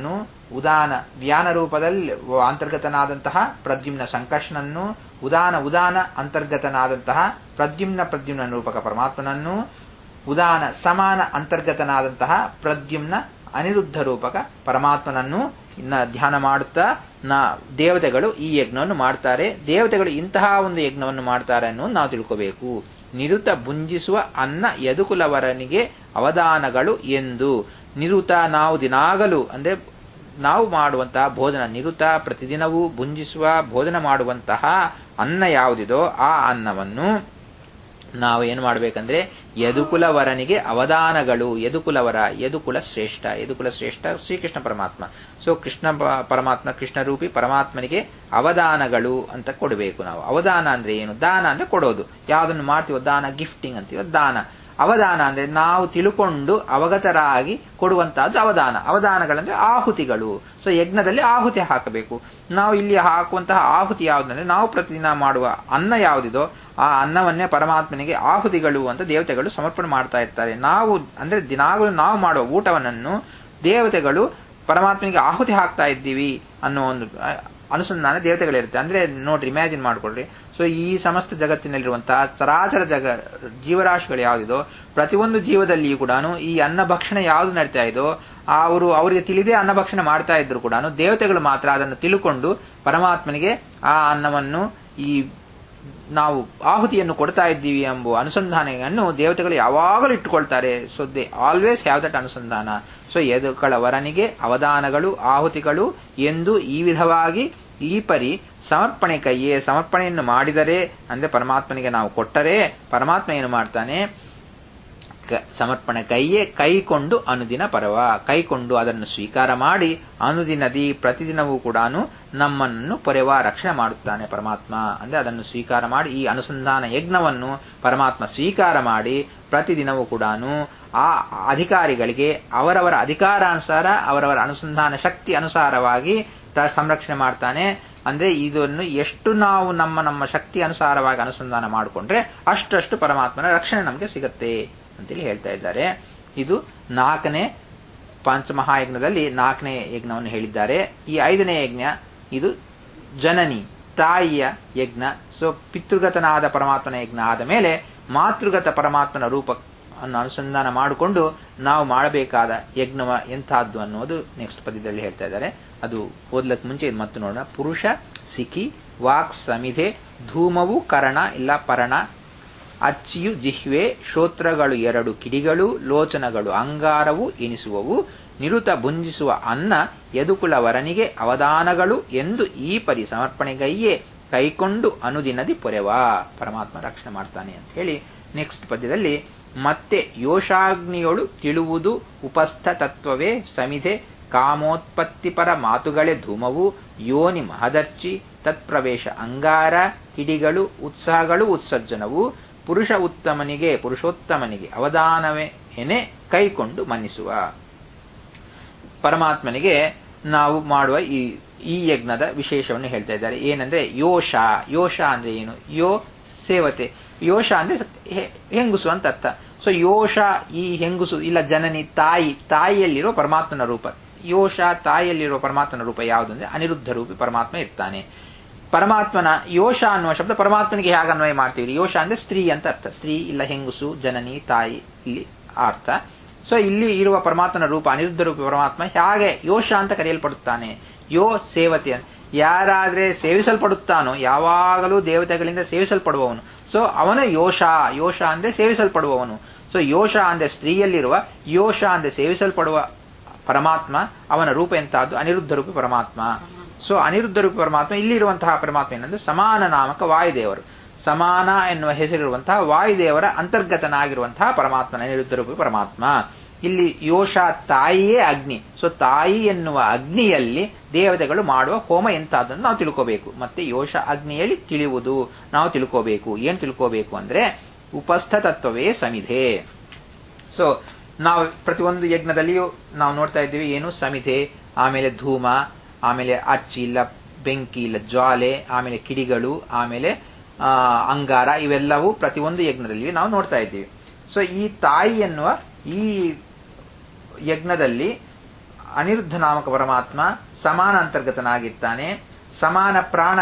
ಉದಾನ ವ್ಯಾನ ರೂಪದಲ್ಲಿ ಅಂತರ್ಗತನಾದಂತಹ ಪ್ರದ್ಯುಮ್ನ ಸಂಕರ್ಷನನ್ನು ಉದಾನ ಉದಾನ ಅಂತರ್ಗತನಾದಂತಹ ಪ್ರದ್ಯುಮ್ನ ಪ್ರದ್ಯುಮ್ನ ರೂಪಕ ಪರಮಾತ್ಮನನ್ನು ಉದಾನ ಸಮಾನ ಅಂತರ್ಗತನಾದಂತಹ ಪ್ರದ್ಯುಮ್ನ ಅನಿರುದ್ಧ ರೂಪಕ ಪರಮಾತ್ಮನನ್ನು ಇನ್ನ ಧ್ಯಾನ ಮಾಡುತ್ತಾ ನಾ ದೇವತೆಗಳು ಈ ಯಜ್ಞವನ್ನು ಮಾಡ್ತಾರೆ ದೇವತೆಗಳು ಇಂತಹ ಒಂದು ಯಜ್ಞವನ್ನು ಮಾಡ್ತಾರೆ ಅನ್ನೋದು ನಾವು ತಿಳ್ಕೋಬೇಕು ನಿರುತ ಭುಂಜಿಸುವ ಅನ್ನ ಯದುಕುಲವರನಿಗೆ ಅವದಾನಗಳು ಎಂದು ನಿರುತ ನಾವು ದಿನಾಗಲೂ ಅಂದ್ರೆ ನಾವು ಮಾಡುವಂತಹ ಭೋಜನ ನಿರುತ ಪ್ರತಿದಿನವೂ ಭುಂಜಿಸುವ ಭೋಜನ ಮಾಡುವಂತಹ ಅನ್ನ ಯಾವುದಿದೋ ಆ ಅನ್ನವನ್ನು ನಾವು ಏನು ಮಾಡಬೇಕಂದ್ರೆ ಯದುಕುಲವರನಿಗೆ ಅವದಾನಗಳು ಯದುಕುಲವರ ಯದುಕುಲ ಶ್ರೇಷ್ಠ ಯದುಕುಲ ಶ್ರೇಷ್ಠ ಶ್ರೀಕೃಷ್ಣ ಪರಮಾತ್ಮ ಸೊ ಕೃಷ್ಣ ಪರಮಾತ್ಮ ಕೃಷ್ಣ ರೂಪಿ ಪರಮಾತ್ಮನಿಗೆ ಅವದಾನಗಳು ಅಂತ ಕೊಡಬೇಕು ನಾವು ಅವದಾನ ಅಂದ್ರೆ ಏನು ದಾನ ಅಂದ್ರೆ ಕೊಡೋದು ಯಾವ್ದನ್ನು ಮಾಡ್ತೀವೋ ದಾನ ಗಿಫ್ಟಿಂಗ್ ಅಂತೀವೋ ದಾನ ಅವದಾನ ಅಂದ್ರೆ ನಾವು ತಿಳ್ಕೊಂಡು ಅವಗತರಾಗಿ ಕೊಡುವಂತಹದ್ದು ಅವದಾನ ಅವದಾನಗಳಂದ್ರೆ ಆಹುತಿಗಳು ಸೊ ಯಜ್ಞದಲ್ಲಿ ಆಹುತಿ ಹಾಕಬೇಕು ನಾವು ಇಲ್ಲಿ ಹಾಕುವಂತಹ ಆಹುತಿ ಯಾವುದಂದ್ರೆ ನಾವು ಪ್ರತಿದಿನ ಮಾಡುವ ಅನ್ನ ಯಾವುದಿದೋ ಆ ಅನ್ನವನ್ನೇ ಪರಮಾತ್ಮನಿಗೆ ಆಹುತಿಗಳು ಅಂತ ದೇವತೆಗಳು ಸಮರ್ಪಣೆ ಮಾಡ್ತಾ ಇರ್ತಾರೆ ನಾವು ಅಂದ್ರೆ ದಿನಾಗಲೂ ನಾವು ಮಾಡುವ ಊಟವನ್ನು ದೇವತೆಗಳು ಪರಮಾತ್ಮನಿಗೆ ಆಹುತಿ ಹಾಕ್ತಾ ಇದ್ದೀವಿ ಅನ್ನೋ ಒಂದು ಅನುಸಂಧಾನ ದೇವತೆಗಳಿರುತ್ತೆ ಅಂದ್ರೆ ನೋಡ್ರಿ ಇಮ್ಯಾಜಿನ್ ಮಾಡ್ಕೊಳ್ರಿ ಸೊ ಈ ಸಮಸ್ತ ಜಗತ್ತಿನಲ್ಲಿರುವಂತಹ ಚರಾಚರ ಜಗ ಜೀವರಾಶಿಗಳು ಯಾವುದಿದೋ ಪ್ರತಿಯೊಂದು ಜೀವದಲ್ಲಿಯೂ ಕೂಡ ಈ ಅನ್ನ ಭಕ್ಷಣೆ ಯಾವುದು ನಡೀತಾ ಇದೋ ಅವರು ಅವರಿಗೆ ತಿಳಿದೇ ಅನ್ನ ಭಕ್ಷಣೆ ಮಾಡ್ತಾ ಇದ್ರು ಕೂಡ ದೇವತೆಗಳು ಮಾತ್ರ ಅದನ್ನು ತಿಳ್ಕೊಂಡು ಪರಮಾತ್ಮನಿಗೆ ಆ ಅನ್ನವನ್ನು ಈ ನಾವು ಆಹುತಿಯನ್ನು ಕೊಡ್ತಾ ಇದ್ದೀವಿ ಎಂಬ ಅನುಸಂಧಾನವನ್ನು ದೇವತೆಗಳು ಯಾವಾಗಲೂ ಇಟ್ಟುಕೊಳ್ತಾರೆ so they always have that ಅನುಸಂಧಾನ ಸೊ ಎದುಕಳ ವರನಿಗೆ ಅವದಾನಗಳು ಆಹುತಿಗಳು ಎಂದು ಈ ವಿಧವಾಗಿ ಈ ಪರಿ ಸಮರ್ಪಣೆ ಕೈಯೇ ಸಮರ್ಪಣೆಯನ್ನು ಮಾಡಿದರೆ ಅಂದ್ರೆ ಪರಮಾತ್ಮನಿಗೆ ನಾವು ಕೊಟ್ಟರೆ ಪರಮಾತ್ಮ ಏನು ಮಾಡ್ತಾನೆ ಸಮರ್ಪಣೆ ಕೈಯೇ ಕೈಕೊಂಡು ಅನುದಿನ ಪರವ ಕೈಕೊಂಡು ಅದನ್ನು ಸ್ವೀಕಾರ ಮಾಡಿ ಅನುದಿನದಿ ಪ್ರತಿದಿನವೂ ಕೂಡ ನಮ್ಮನ್ನು ಪೊರೆವ ರಕ್ಷಣೆ ಮಾಡುತ್ತಾನೆ ಪರಮಾತ್ಮ ಅಂದ್ರೆ ಅದನ್ನು ಸ್ವೀಕಾರ ಮಾಡಿ ಈ ಅನುಸಂಧಾನ ಯಜ್ಞವನ್ನು ಪರಮಾತ್ಮ ಸ್ವೀಕಾರ ಮಾಡಿ ಪ್ರತಿದಿನವೂ ಕೂಡ ಆ ಅಧಿಕಾರಿಗಳಿಗೆ ಅವರವರ ಅಧಿಕಾರಾನುಸಾರ ಅವರವರ ಅನುಸಂಧಾನ ಶಕ್ತಿ ಅನುಸಾರವಾಗಿ ಸಂರಕ್ಷಣೆ ಮಾಡ್ತಾನೆ ಅಂದ್ರೆ ಇದನ್ನು ಎಷ್ಟು ನಾವು ನಮ್ಮ ನಮ್ಮ ಶಕ್ತಿ ಅನುಸಾರವಾಗಿ ಅನುಸಂಧಾನ ಮಾಡಿಕೊಂಡ್ರೆ ಅಷ್ಟಷ್ಟು ಪರಮಾತ್ಮನ ರಕ್ಷಣೆ ನಮಗೆ ಸಿಗತ್ತೆ ಅಂತೇಳಿ ಹೇಳ್ತಾ ಇದ್ದಾರೆ ಇದು ನಾಲ್ಕನೇ ಪಂಚಮಹಾಯಜ್ಞದಲ್ಲಿ ನಾಲ್ಕನೇ ಯಜ್ಞವನ್ನು ಹೇಳಿದ್ದಾರೆ ಈ ಐದನೇ ಯಜ್ಞ ಇದು ಜನನಿ ತಾಯಿಯ ಯಜ್ಞ ಸೊ ಪಿತೃಗತನಾದ ಪರಮಾತ್ಮನ ಯಜ್ಞ ಆದ ಮೇಲೆ ಮಾತೃಗತ ಪರಮಾತ್ಮನ ರೂಪ ಅನ್ನು ಅನುಸಂಧಾನ ಮಾಡಿಕೊಂಡು ನಾವು ಮಾಡಬೇಕಾದ ಯಜ್ಞವ ಎಂಥದ್ದು ಅನ್ನೋದು ನೆಕ್ಸ್ಟ್ ಪದ್ಯದಲ್ಲಿ ಹೇಳ್ತಾ ಇದ್ದಾರೆ ಅದು ಓದ್ಲಕ್ ಮುಂಚೆ ಇದು ಮತ್ತೆ ನೋಡೋಣ ಪುರುಷ ಸಿಖಿ ವಾಕ್ ಸಮಿಧೆ ಧೂಮವು ಕರಣ ಇಲ್ಲ ಪರಣ ಅರ್ಚಿಯು ಜಿಹ್ವೆ ಶ್ರೋತ್ರಗಳು ಎರಡು ಕಿಡಿಗಳು ಲೋಚನಗಳು ಅಂಗಾರವು ಎನಿಸುವವು ನಿರುತ ಭುಂಜಿಸುವ ಅನ್ನ ಯದುಕುಲ ವರನಿಗೆ ಅವದಾನಗಳು ಎಂದು ಈ ಪರಿ ಸಮರ್ಪಣೆಗೈಯೇ ಕೈಕೊಂಡು ಅನುದಿನದಿ ಪೊರೆವಾ ಪರಮಾತ್ಮ ರಕ್ಷಣೆ ಮಾಡ್ತಾನೆ ಅಂತ ಹೇಳಿ ನೆಕ್ಸ್ಟ್ ಪದ್ಯದಲ್ಲಿ ಮತ್ತೆ ಯೋಷಾಗ್ನಿಯೊಳು ತಿಳುವುದು ಉಪಸ್ಥ ತತ್ವವೇ ಸಮಿಧೆ ಕಾಮೋತ್ಪತ್ತಿಪರ ಮಾತುಗಳೇ ಧೂಮವು ಯೋನಿ ಮಹದರ್ಚಿ ತತ್ಪ್ರವೇಶ ಅಂಗಾರ ಹಿಡಿಗಳು ಉತ್ಸಾಹಗಳು ಉತ್ಸರ್ಜನವು ಪುರುಷ ಉತ್ತಮನಿಗೆ ಪುರುಷೋತ್ತಮನಿಗೆ ಅವಧಾನವೇ ಎನೆ ಕೈಕೊಂಡು ಮನ್ನಿಸುವ ಪರಮಾತ್ಮನಿಗೆ ನಾವು ಮಾಡುವ ಈ ಈ ಯಜ್ಞದ ವಿಶೇಷವನ್ನು ಹೇಳ್ತಾ ಇದ್ದಾರೆ ಏನಂದ್ರೆ ಯೋಷ ಯೋಷ ಅಂದ್ರೆ ಏನು ಯೋ ಸೇವತೆ ಯೋಷ ಅಂದ್ರೆ ಹೆಂಗುಸು ಅಂತ ಅರ್ಥ ಸೊ ಯೋಷ ಈ ಹೆಂಗುಸು ಇಲ್ಲ ಜನನಿ ತಾಯಿ ತಾಯಿಯಲ್ಲಿರೋ ಪರಮಾತ್ಮನ ರೂಪ ಯೋಷ ತಾಯಿಯಲ್ಲಿರೋ ಪರಮಾತ್ಮನ ರೂಪ ಯಾವುದಂದ್ರೆ ಅನಿರುದ್ಧ ರೂಪಿ ಪರಮಾತ್ಮ ಇರ್ತಾನೆ ಪರಮಾತ್ಮನ ಯೋಷ ಅನ್ನುವ ಶಬ್ದ ಪರಮಾತ್ಮನಿಗೆ ಹೇಗೆ ಅನ್ವಯ ಮಾಡ್ತೀವಿ ಯೋಷ ಅಂದ್ರೆ ಸ್ತ್ರೀ ಅಂತ ಅರ್ಥ ಸ್ತ್ರೀ ಇಲ್ಲ ಹೆಂಗುಸು ಜನನಿ ತಾಯಿ ಇಲ್ಲಿ ಅರ್ಥ ಸೊ ಇಲ್ಲಿ ಇರುವ ಪರಮಾತ್ಮನ ರೂಪ ಅನಿರುದ್ಧ ರೂಪಿ ಪರಮಾತ್ಮ ಹೇಗೆ ಯೋಷ ಅಂತ ಕರೆಯಲ್ಪಡುತ್ತಾನೆ ಯೋ ಸೇವತೆ ಯಾರಾದ್ರೆ ಸೇವಿಸಲ್ಪಡುತ್ತಾನೋ ಯಾವಾಗಲೂ ದೇವತೆಗಳಿಂದ ಸೇವಿಸಲ್ಪಡುವವನು ಸೊ ಅವನ ಯೋಷ ಯೋಷ ಅಂದ್ರೆ ಸೇವಿಸಲ್ಪಡುವವನು ಸೊ ಯೋಷ ಅಂದ್ರೆ ಸ್ತ್ರೀಯಲ್ಲಿರುವ ಯೋಷ ಅಂದ್ರೆ ಸೇವಿಸಲ್ಪಡುವ ಪರಮಾತ್ಮ ಅವನ ರೂಪ ಎಂತಹದ್ದು ಅನಿರುದ್ಧ ರೂಪಿ ಪರಮಾತ್ಮ ಸೊ ಅನಿರುದ್ಧ ರೂಪಿ ಪರಮಾತ್ಮ ಇಲ್ಲಿರುವಂತಹ ಪರಮಾತ್ಮ ಏನಂದ್ರೆ ಸಮಾನ ನಾಮಕ ವಾಯುದೇವರು ಸಮಾನ ಎನ್ನುವ ಹೆಸರಿರುವಂತಹ ವಾಯುದೇವರ ಅಂತರ್ಗತನಾಗಿರುವಂತಹ ಪರಮಾತ್ಮನ ಅನಿರುದ್ಧ ರೂಪಿ ಪರಮಾತ್ಮ ಇಲ್ಲಿ ಯೋಷ ತಾಯಿಯೇ ಅಗ್ನಿ ಸೊ ತಾಯಿ ಎನ್ನುವ ಅಗ್ನಿಯಲ್ಲಿ ದೇವತೆಗಳು ಮಾಡುವ ಹೋಮ ಎಂತಾದನ್ನು ನಾವು ತಿಳ್ಕೋಬೇಕು ಮತ್ತೆ ಯೋಷ ಅಗ್ನಿಯಲ್ಲಿ ತಿಳಿಯುವುದು ನಾವು ತಿಳ್ಕೋಬೇಕು ಏನ್ ತಿಳ್ಕೋಬೇಕು ಅಂದ್ರೆ ಉಪಸ್ಥ ತತ್ವವೇ ಸಮಿಧೆ ಸೊ ನಾವು ಪ್ರತಿಯೊಂದು ಯಜ್ಞದಲ್ಲಿಯೂ ನಾವು ನೋಡ್ತಾ ಇದ್ದೀವಿ ಏನು ಸಮಿಧೆ ಆಮೇಲೆ ಧೂಮ ಆಮೇಲೆ ಅರ್ಚಿ ಇಲ್ಲ ಬೆಂಕಿ ಇಲ್ಲ ಜ್ವಾಲೆ ಆಮೇಲೆ ಕಿಡಿಗಳು ಆಮೇಲೆ ಅಂಗಾರ ಇವೆಲ್ಲವೂ ಪ್ರತಿಯೊಂದು ಯಜ್ಞದಲ್ಲಿಯೂ ನಾವು ನೋಡ್ತಾ ಇದ್ದೀವಿ ಸೊ ಈ ತಾಯಿ ಎನ್ನುವ ಈ ಯಜ್ಞದಲ್ಲಿ ಅನಿರುದ್ಧ ನಾಮಕ ಪರಮಾತ್ಮ ಸಮಾನ ಅಂತರ್ಗತನಾಗಿರ್ತಾನೆ ಸಮಾನ ಪ್ರಾಣ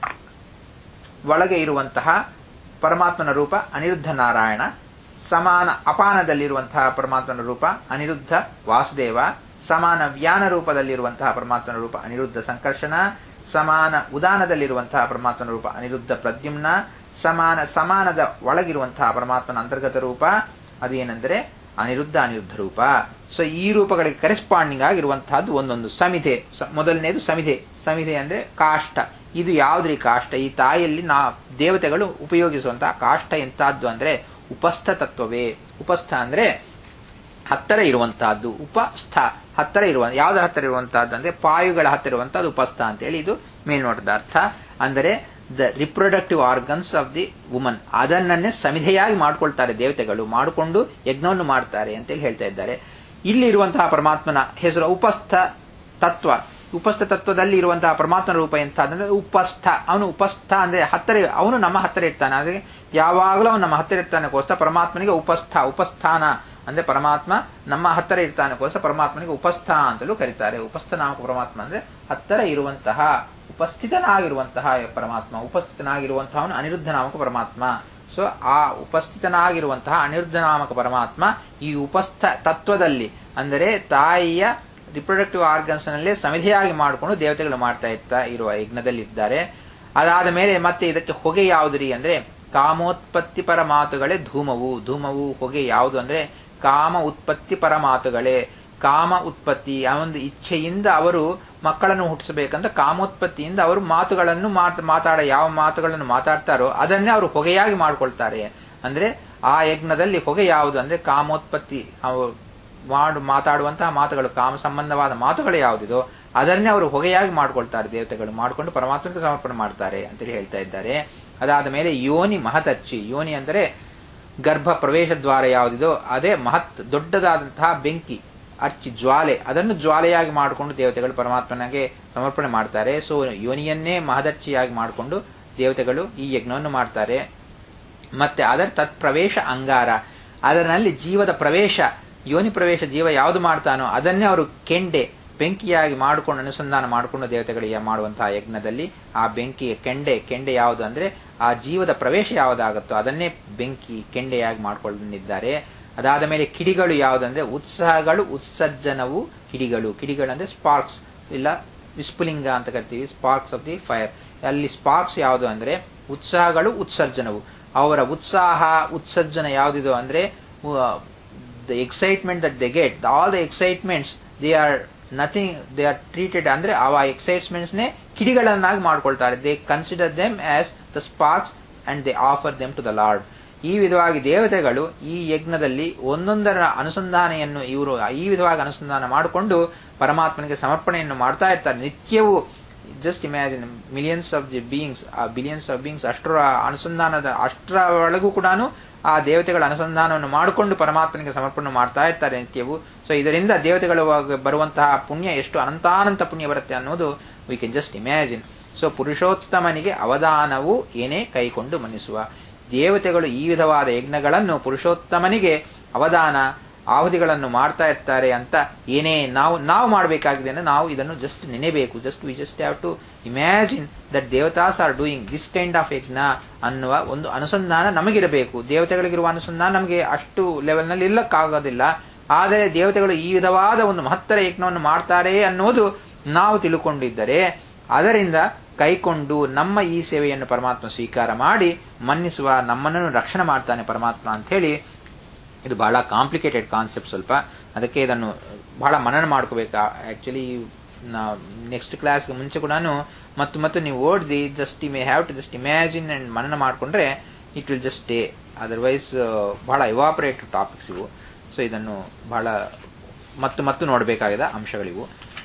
ಒಳಗೆ ಇರುವಂತಹ ಪರಮಾತ್ಮನ ರೂಪ ಅನಿರುದ್ಧ ನಾರಾಯಣ ಸಮಾನ ಅಪಾನದಲ್ಲಿರುವಂತಹ ಪರಮಾತ್ಮನ ರೂಪ ಅನಿರುದ್ಧ ವಾಸುದೇವ ಸಮಾನ ವ್ಯಾನ ರೂಪದಲ್ಲಿರುವಂತಹ ಪರಮಾತ್ಮನ ರೂಪ ಅನಿರುದ್ಧ ಸಂಕರ್ಷಣ ಸಮಾನ ಉದಾನದಲ್ಲಿರುವಂತಹ ಪರಮಾತ್ಮನ ರೂಪ ಅನಿರುದ್ಧ ಪ್ರದ್ಯುಮ್ನ ಸಮಾನ ಸಮಾನದ ಒಳಗಿರುವಂತಹ ಪರಮಾತ್ಮನ ಅಂತರ್ಗತ ರೂಪ ಅದೇನೆಂದರೆ ಅನಿರುದ್ಧ ಅನಿರುದ್ಧ ರೂಪ ಸೊ ಈ ರೂಪಗಳಿಗೆ ಕರೆಸ್ಪಾಂಡಿಂಗ್ ಆಗಿರುವಂತಹದ್ದು ಒಂದೊಂದು ಸಮಿಧೆ ಮೊದಲನೇದು ಸಮಿಧೆ ಸಮಿಧೆ ಅಂದ್ರೆ ಕಾಷ್ಟ ಇದು ಯಾವ್ದ್ರಿ ಕಾಷ್ಟ ಈ ತಾಯಿಯಲ್ಲಿ ನಾ ದೇವತೆಗಳು ಉಪಯೋಗಿಸುವಂತಹ ಕಾಷ್ಟ ಎಂತಹದ್ದು ಅಂದ್ರೆ ಉಪಸ್ಥ ತತ್ವವೇ ಉಪಸ್ಥ ಅಂದ್ರೆ ಹತ್ತರ ಇರುವಂತಹದ್ದು ಉಪಸ್ಥ ಹತ್ತರ ಇರುವ ಯಾವ್ದರ ಹತ್ತಿರ ಇರುವಂತಹದ್ದು ಅಂದ್ರೆ ಪಾಯುಗಳ ಹತ್ತಿರ ಇರುವಂತಹದ್ದು ಉಪಸ್ಥ ಅಂತ ಹೇಳಿ ಇದು ಮೇಲ್ನೋಟದ ಅರ್ಥ ಅಂದರೆ the reproductive organs of the woman ಅದನ್ನೇ ಸಮಿಧೆಯಾಗಿ ಮಾಡ್ಕೊಳ್ತಾರೆ ದೇವತೆಗಳು ಮಾಡಿಕೊಂಡು ಯಜ್ಞವನ್ನು ಮಾಡ್ತಾರೆ ಅಂತೇಳಿ ಹೇಳ್ತಾ ಇದ್ದಾರೆ ಇಲ್ಲಿ ಇರುವಂತಹ ಪರಮಾತ್ಮನ ಹೆಸರು ಉಪಸ್ಥ ತತ್ವ ಉಪಸ್ಥ ತತ್ವದಲ್ಲಿ ಇರುವಂತಹ ಪರಮಾತ್ಮನ ರೂಪ ಎಂತಂದ್ರೆ ಉಪಸ್ಥ ಅವನು ಉಪಸ್ಥ ಅಂದ್ರೆ ಹತ್ತಿರ ಅವನು ನಮ್ಮ ಹತ್ತಿರ ಇರ್ತಾನೆ ಹಾಗೆ ಯಾವಾಗಲೂ ಅವನು ನಮ್ಮ ಹತ್ತಿರ ಇರ್ತಾನಕ್ಕೋಸ್ಕರ ಪರಮಾತ್ಮನಿಗೆ ಉಪಸ್ಥ ಉಪಸ್ಥಾನ ಅಂದ್ರೆ ಪರಮಾತ್ಮ ನಮ್ಮ ಹತ್ತಿರ ಇರ್ತಾನಕ್ಕೋಸ್ಕರ ಪರಮಾತ್ಮನಿಗೆ ಉಪಸ್ಥ ಅಂತಲೂ ಕರೀತಾರೆ ಉಪಸ್ಥ ನಾಮಕ ಪರಮಾತ್ಮ ಅಂದ್ರೆ ಹತ್ತಿರ ಇರುವಂತಹ ಉಪಸ್ಥಿತನಾಗಿರುವಂತಹ ಪರಮಾತ್ಮ ಉಪಸ್ಥಿತನಾಗಿರುವಂತಹ ಅನಿರುದ್ಧ ನಾಮಕ ಪರಮಾತ್ಮ ಸೊ ಆ ಉಪಸ್ಥಿತನಾಗಿರುವಂತಹ ಅನಿರುದ್ಧ ನಾಮಕ ಪರಮಾತ್ಮ ಈ ಉಪಸ್ಥ ತತ್ವದಲ್ಲಿ ಅಂದರೆ ತಾಯಿಯ ರಿಪ್ರೊಡಕ್ಟಿವ್ ಆರ್ಗನ್ಸ್ ನಲ್ಲೇ ಸಮಿಧೆಯಾಗಿ ಮಾಡಿಕೊಂಡು ದೇವತೆಗಳು ಮಾಡ್ತಾ ಇರ್ತಾ ಇರುವ ಯಜ್ಞದಲ್ಲಿದ್ದಾರೆ ಅದಾದ ಮೇಲೆ ಮತ್ತೆ ಇದಕ್ಕೆ ಹೊಗೆ ಯಾವುದ್ರಿ ಅಂದ್ರೆ ಕಾಮೋತ್ಪತ್ತಿ ಪರ ಮಾತುಗಳೇ ಧೂಮವು ಧೂಮವು ಹೊಗೆ ಯಾವುದು ಅಂದ್ರೆ ಕಾಮ ಉತ್ಪತ್ತಿ ಪರ ಮಾತುಗಳೇ ಕಾಮ ಉತ್ಪತ್ತಿ ಆ ಒಂದು ಇಚ್ಛೆಯಿಂದ ಅವರು ಮಕ್ಕಳನ್ನು ಹುಟ್ಟಿಸಬೇಕಂತ ಕಾಮೋತ್ಪತ್ತಿಯಿಂದ ಅವರು ಮಾತುಗಳನ್ನು ಮಾತಾಡ ಯಾವ ಮಾತುಗಳನ್ನು ಮಾತಾಡ್ತಾರೋ ಅದನ್ನೇ ಅವರು ಹೊಗೆಯಾಗಿ ಮಾಡ್ಕೊಳ್ತಾರೆ ಅಂದ್ರೆ ಆ ಯಜ್ಞದಲ್ಲಿ ಹೊಗೆ ಯಾವುದು ಅಂದ್ರೆ ಕಾಮೋತ್ಪತ್ತಿ ಮಾಡು ಮಾತಾಡುವಂತಹ ಮಾತುಗಳು ಕಾಮ ಸಂಬಂಧವಾದ ಮಾತುಗಳು ಯಾವುದಿದೋ ಅದನ್ನೇ ಅವರು ಹೊಗೆಯಾಗಿ ಮಾಡ್ಕೊಳ್ತಾರೆ ದೇವತೆಗಳು ಮಾಡಿಕೊಂಡು ಪರಮಾತ್ಮನಿಗೆ ಸಮರ್ಪಣೆ ಮಾಡ್ತಾರೆ ಅಂತೇಳಿ ಹೇಳ್ತಾ ಇದ್ದಾರೆ ಅದಾದ ಮೇಲೆ ಯೋನಿ ಮಹತರ್ಚಿ ಯೋನಿ ಅಂದರೆ ಗರ್ಭ ಪ್ರವೇಶ ದ್ವಾರ ಯಾವುದಿದೋ ಅದೇ ಮಹತ್ ದೊಡ್ಡದಾದಂತಹ ಬೆಂಕಿ ಅರ್ಚಿ ಜ್ವಾಲೆ ಅದನ್ನು ಜ್ವಾಲೆಯಾಗಿ ಮಾಡಿಕೊಂಡು ದೇವತೆಗಳು ಪರಮಾತ್ಮನಿಗೆ ಸಮರ್ಪಣೆ ಮಾಡ್ತಾರೆ ಸೊ ಯೋನಿಯನ್ನೇ ಮಹದರ್ಚಿಯಾಗಿ ಮಾಡಿಕೊಂಡು ದೇವತೆಗಳು ಈ ಯಜ್ಞವನ್ನು ಮಾಡ್ತಾರೆ ಮತ್ತೆ ಅದರ ತತ್ ಪ್ರವೇಶ ಅಂಗಾರ ಅದರಲ್ಲಿ ಜೀವದ ಪ್ರವೇಶ ಯೋನಿ ಪ್ರವೇಶ ಜೀವ ಯಾವುದು ಮಾಡ್ತಾನೋ ಅದನ್ನೇ ಅವರು ಕೆಂಡೆ ಬೆಂಕಿಯಾಗಿ ಮಾಡಿಕೊಂಡು ಅನುಸಂಧಾನ ಮಾಡಿಕೊಂಡು ದೇವತೆಗಳಿಗೆ ಮಾಡುವಂತಹ ಯಜ್ಞದಲ್ಲಿ ಆ ಬೆಂಕಿಯ ಕೆಂಡೆ ಕೆಂಡೆ ಯಾವುದು ಅಂದ್ರೆ ಆ ಜೀವದ ಪ್ರವೇಶ ಯಾವುದಾಗುತ್ತೋ ಅದನ್ನೇ ಬೆಂಕಿ ಕೆಂಡೆಯಾಗಿ ಮಾಡಿಕೊಂಡಿದ್ದಾರೆ ಅದಾದ ಮೇಲೆ ಕಿಡಿಗಳು ಯಾವುದಂದ್ರೆ ಉತ್ಸಾಹಗಳು ಉತ್ಸರ್ಜನವು ಕಿಡಿಗಳು ಕಿಡಿಗಳು ಅಂದ್ರೆ ಸ್ಪಾರ್ಕ್ಸ್ ಇಲ್ಲ ವಿಸ್ಫುಲಿಂಗ ಅಂತ ಕರಿತೀವಿ ಸ್ಪಾರ್ಕ್ಸ್ ಆಫ್ ದಿ ಫೈರ್ ಅಲ್ಲಿ ಸ್ಪಾರ್ಕ್ಸ್ ಯಾವುದು ಅಂದ್ರೆ ಉತ್ಸಾಹಗಳು ಉತ್ಸರ್ಜನವು ಅವರ ಉತ್ಸಾಹ ಉತ್ಸರ್ಜನ ಯಾವುದಿದೋ ಅಂದ್ರೆ the excitement that they get all the excitements they are nothing they are treated ಅಂದ್ರೆ ಆ ಎಕ್ಸೈಟ್ಮೆಂಟ್ಸ್ ನೇ ಕಿಡಿಗಳನ್ನಾಗಿ ಮಾಡ್ಕೊಳ್ತಾರೆ they consider them as the sparks and they offer them to the lord ಈ ವಿಧವಾಗಿ ದೇವತೆಗಳು ಈ ಯಜ್ಞದಲ್ಲಿ ಒಂದೊಂದರ ಅನುಸಂಧಾನೆಯನ್ನು ಇವರು ಈ ವಿಧವಾಗಿ ಅನುಸಂಧಾನ ಮಾಡಿಕೊಂಡು ಪರಮಾತ್ಮನಿಗೆ ಸಮರ್ಪಣೆಯನ್ನು ಮಾಡ್ತಾ ಇರ್ತಾರೆ ನಿತ್ಯವೂ just imagine millions of the beings ಆ ಬಿಲಿಯನ್ಸ್ ಆಫ್ ಬೀಯಿಂಗ್ಸ್ ಅಷ್ಟರ ಅನುಸಂಧಾನದ ಅಷ್ಟರ ಒಳಗೂ ಕೂಡ ಆ ದೇವತೆಗಳ ಅನುಸಂಧಾನವನ್ನು ಮಾಡಿಕೊಂಡು ಪರಮಾತ್ಮನಿಗೆ ಸಮರ್ಪಣೆ ಮಾಡ್ತಾ ಇರ್ತಾರೆ ನಿತ್ಯವು ಸೊ ಇದರಿಂದ ದೇವತೆಗಳ ಬರುವಂತಹ ಪುಣ್ಯ ಎಷ್ಟು ಅನಂತಾನಂತ ಪುಣ್ಯ ಬರುತ್ತೆ ಅನ್ನೋದು we can just imagine so ಪುರುಷೋತ್ತಮನಿಗೆ ಅವಧಾನವು ಏನೇ ಕೈಕೊಂಡು ಮನ್ನಿಸುವ ದೇವತೆಗಳು ಈ ವಿಧವಾದ ಯಜ್ಞಗಳನ್ನು ಪುರುಷೋತ್ತಮನಿಗೆ ಅವಧಾನ ಆಹುತಿಗಳನ್ನು ಮಾಡ್ತಾ ಇರ್ತಾರೆ ಅಂತ ಏನೇ ನಾವು ನಾವು ಮಾಡಬೇಕಾಗಿದೆ ಅಂದ್ರೆ ನಾವು ಇದನ್ನು ಜಸ್ಟ್ ನೆನೆಬೇಕು just we just have to imagine that ದೇವತಾಸ್ are doing this kind of yajna ಅನ್ನುವ ಒಂದು ಅನುಸಂಧಾನ ನಮಗಿರಬೇಕು ದೇವತೆಗಳಿಗಿರುವ ಅನುಸಂಧಾನ ನಮಗೆ ಅಷ್ಟು ಲೆವೆಲ್ನಲ್ಲಿ ಇಲ್ಲಕ್ಕಾಗೋದಿಲ್ಲ ಆದರೆ ದೇವತೆಗಳು ಈ ವಿಧವಾದ ಒಂದು ಮಹತ್ತರ ಯಜ್ಞವನ್ನು ಮಾಡ್ತಾರೆ ಅನ್ನೋದು ನಾವು ತಿಳ್ಕೊಂಡಿದ್ದರೆ ಅದರಿಂದ ಕೈಕೊಂಡು ನಮ್ಮ ಈ ಸೇವೆಯನ್ನು ಪರಮಾತ್ಮ ಸ್ವೀಕಾರ ಮಾಡಿ ಮನ್ನಿಸುವ ನಮ್ಮನ್ನು ರಕ್ಷಣೆ ಮಾಡ್ತಾನೆ ಪರಮಾತ್ಮ ಅಂತ ಹೇಳಿ ಇದು ಬಹಳ ಕಾಂಪ್ಲಿಕೇಟೆಡ್ ಕಾನ್ಸೆಪ್ಟ್ ಸ್ವಲ್ಪ ಅದಕ್ಕೆ ಇದನ್ನು ಬಹಳ ಮನನ ಮಾಡ್ಕೋಬೇಕು ಆಕ್ಚುಲಿ ನೆಕ್ಸ್ಟ್ ಕ್ಲಾಸ್ಗೆ ಮುಂಚೆ ಕೂಡ ಮತ್ತು ಮತ್ತು ನೀವು ಓಡ್ದಿ just you may have to just imagine and ಮನನ ಮಾಡಿಕೊಂಡ್ರೆ it will just stay otherwise ಬಹಳ ಇವಾಪರೇಟ್ ಟಾಪಿಕ್ಸ್ ಇವು ಸೊ ಇದನ್ನು ಬಹಳ ಮತ್ತು ಮತ್ತು ನೋಡಬೇಕಾಗಿದ ಅಂಶಗಳಿವು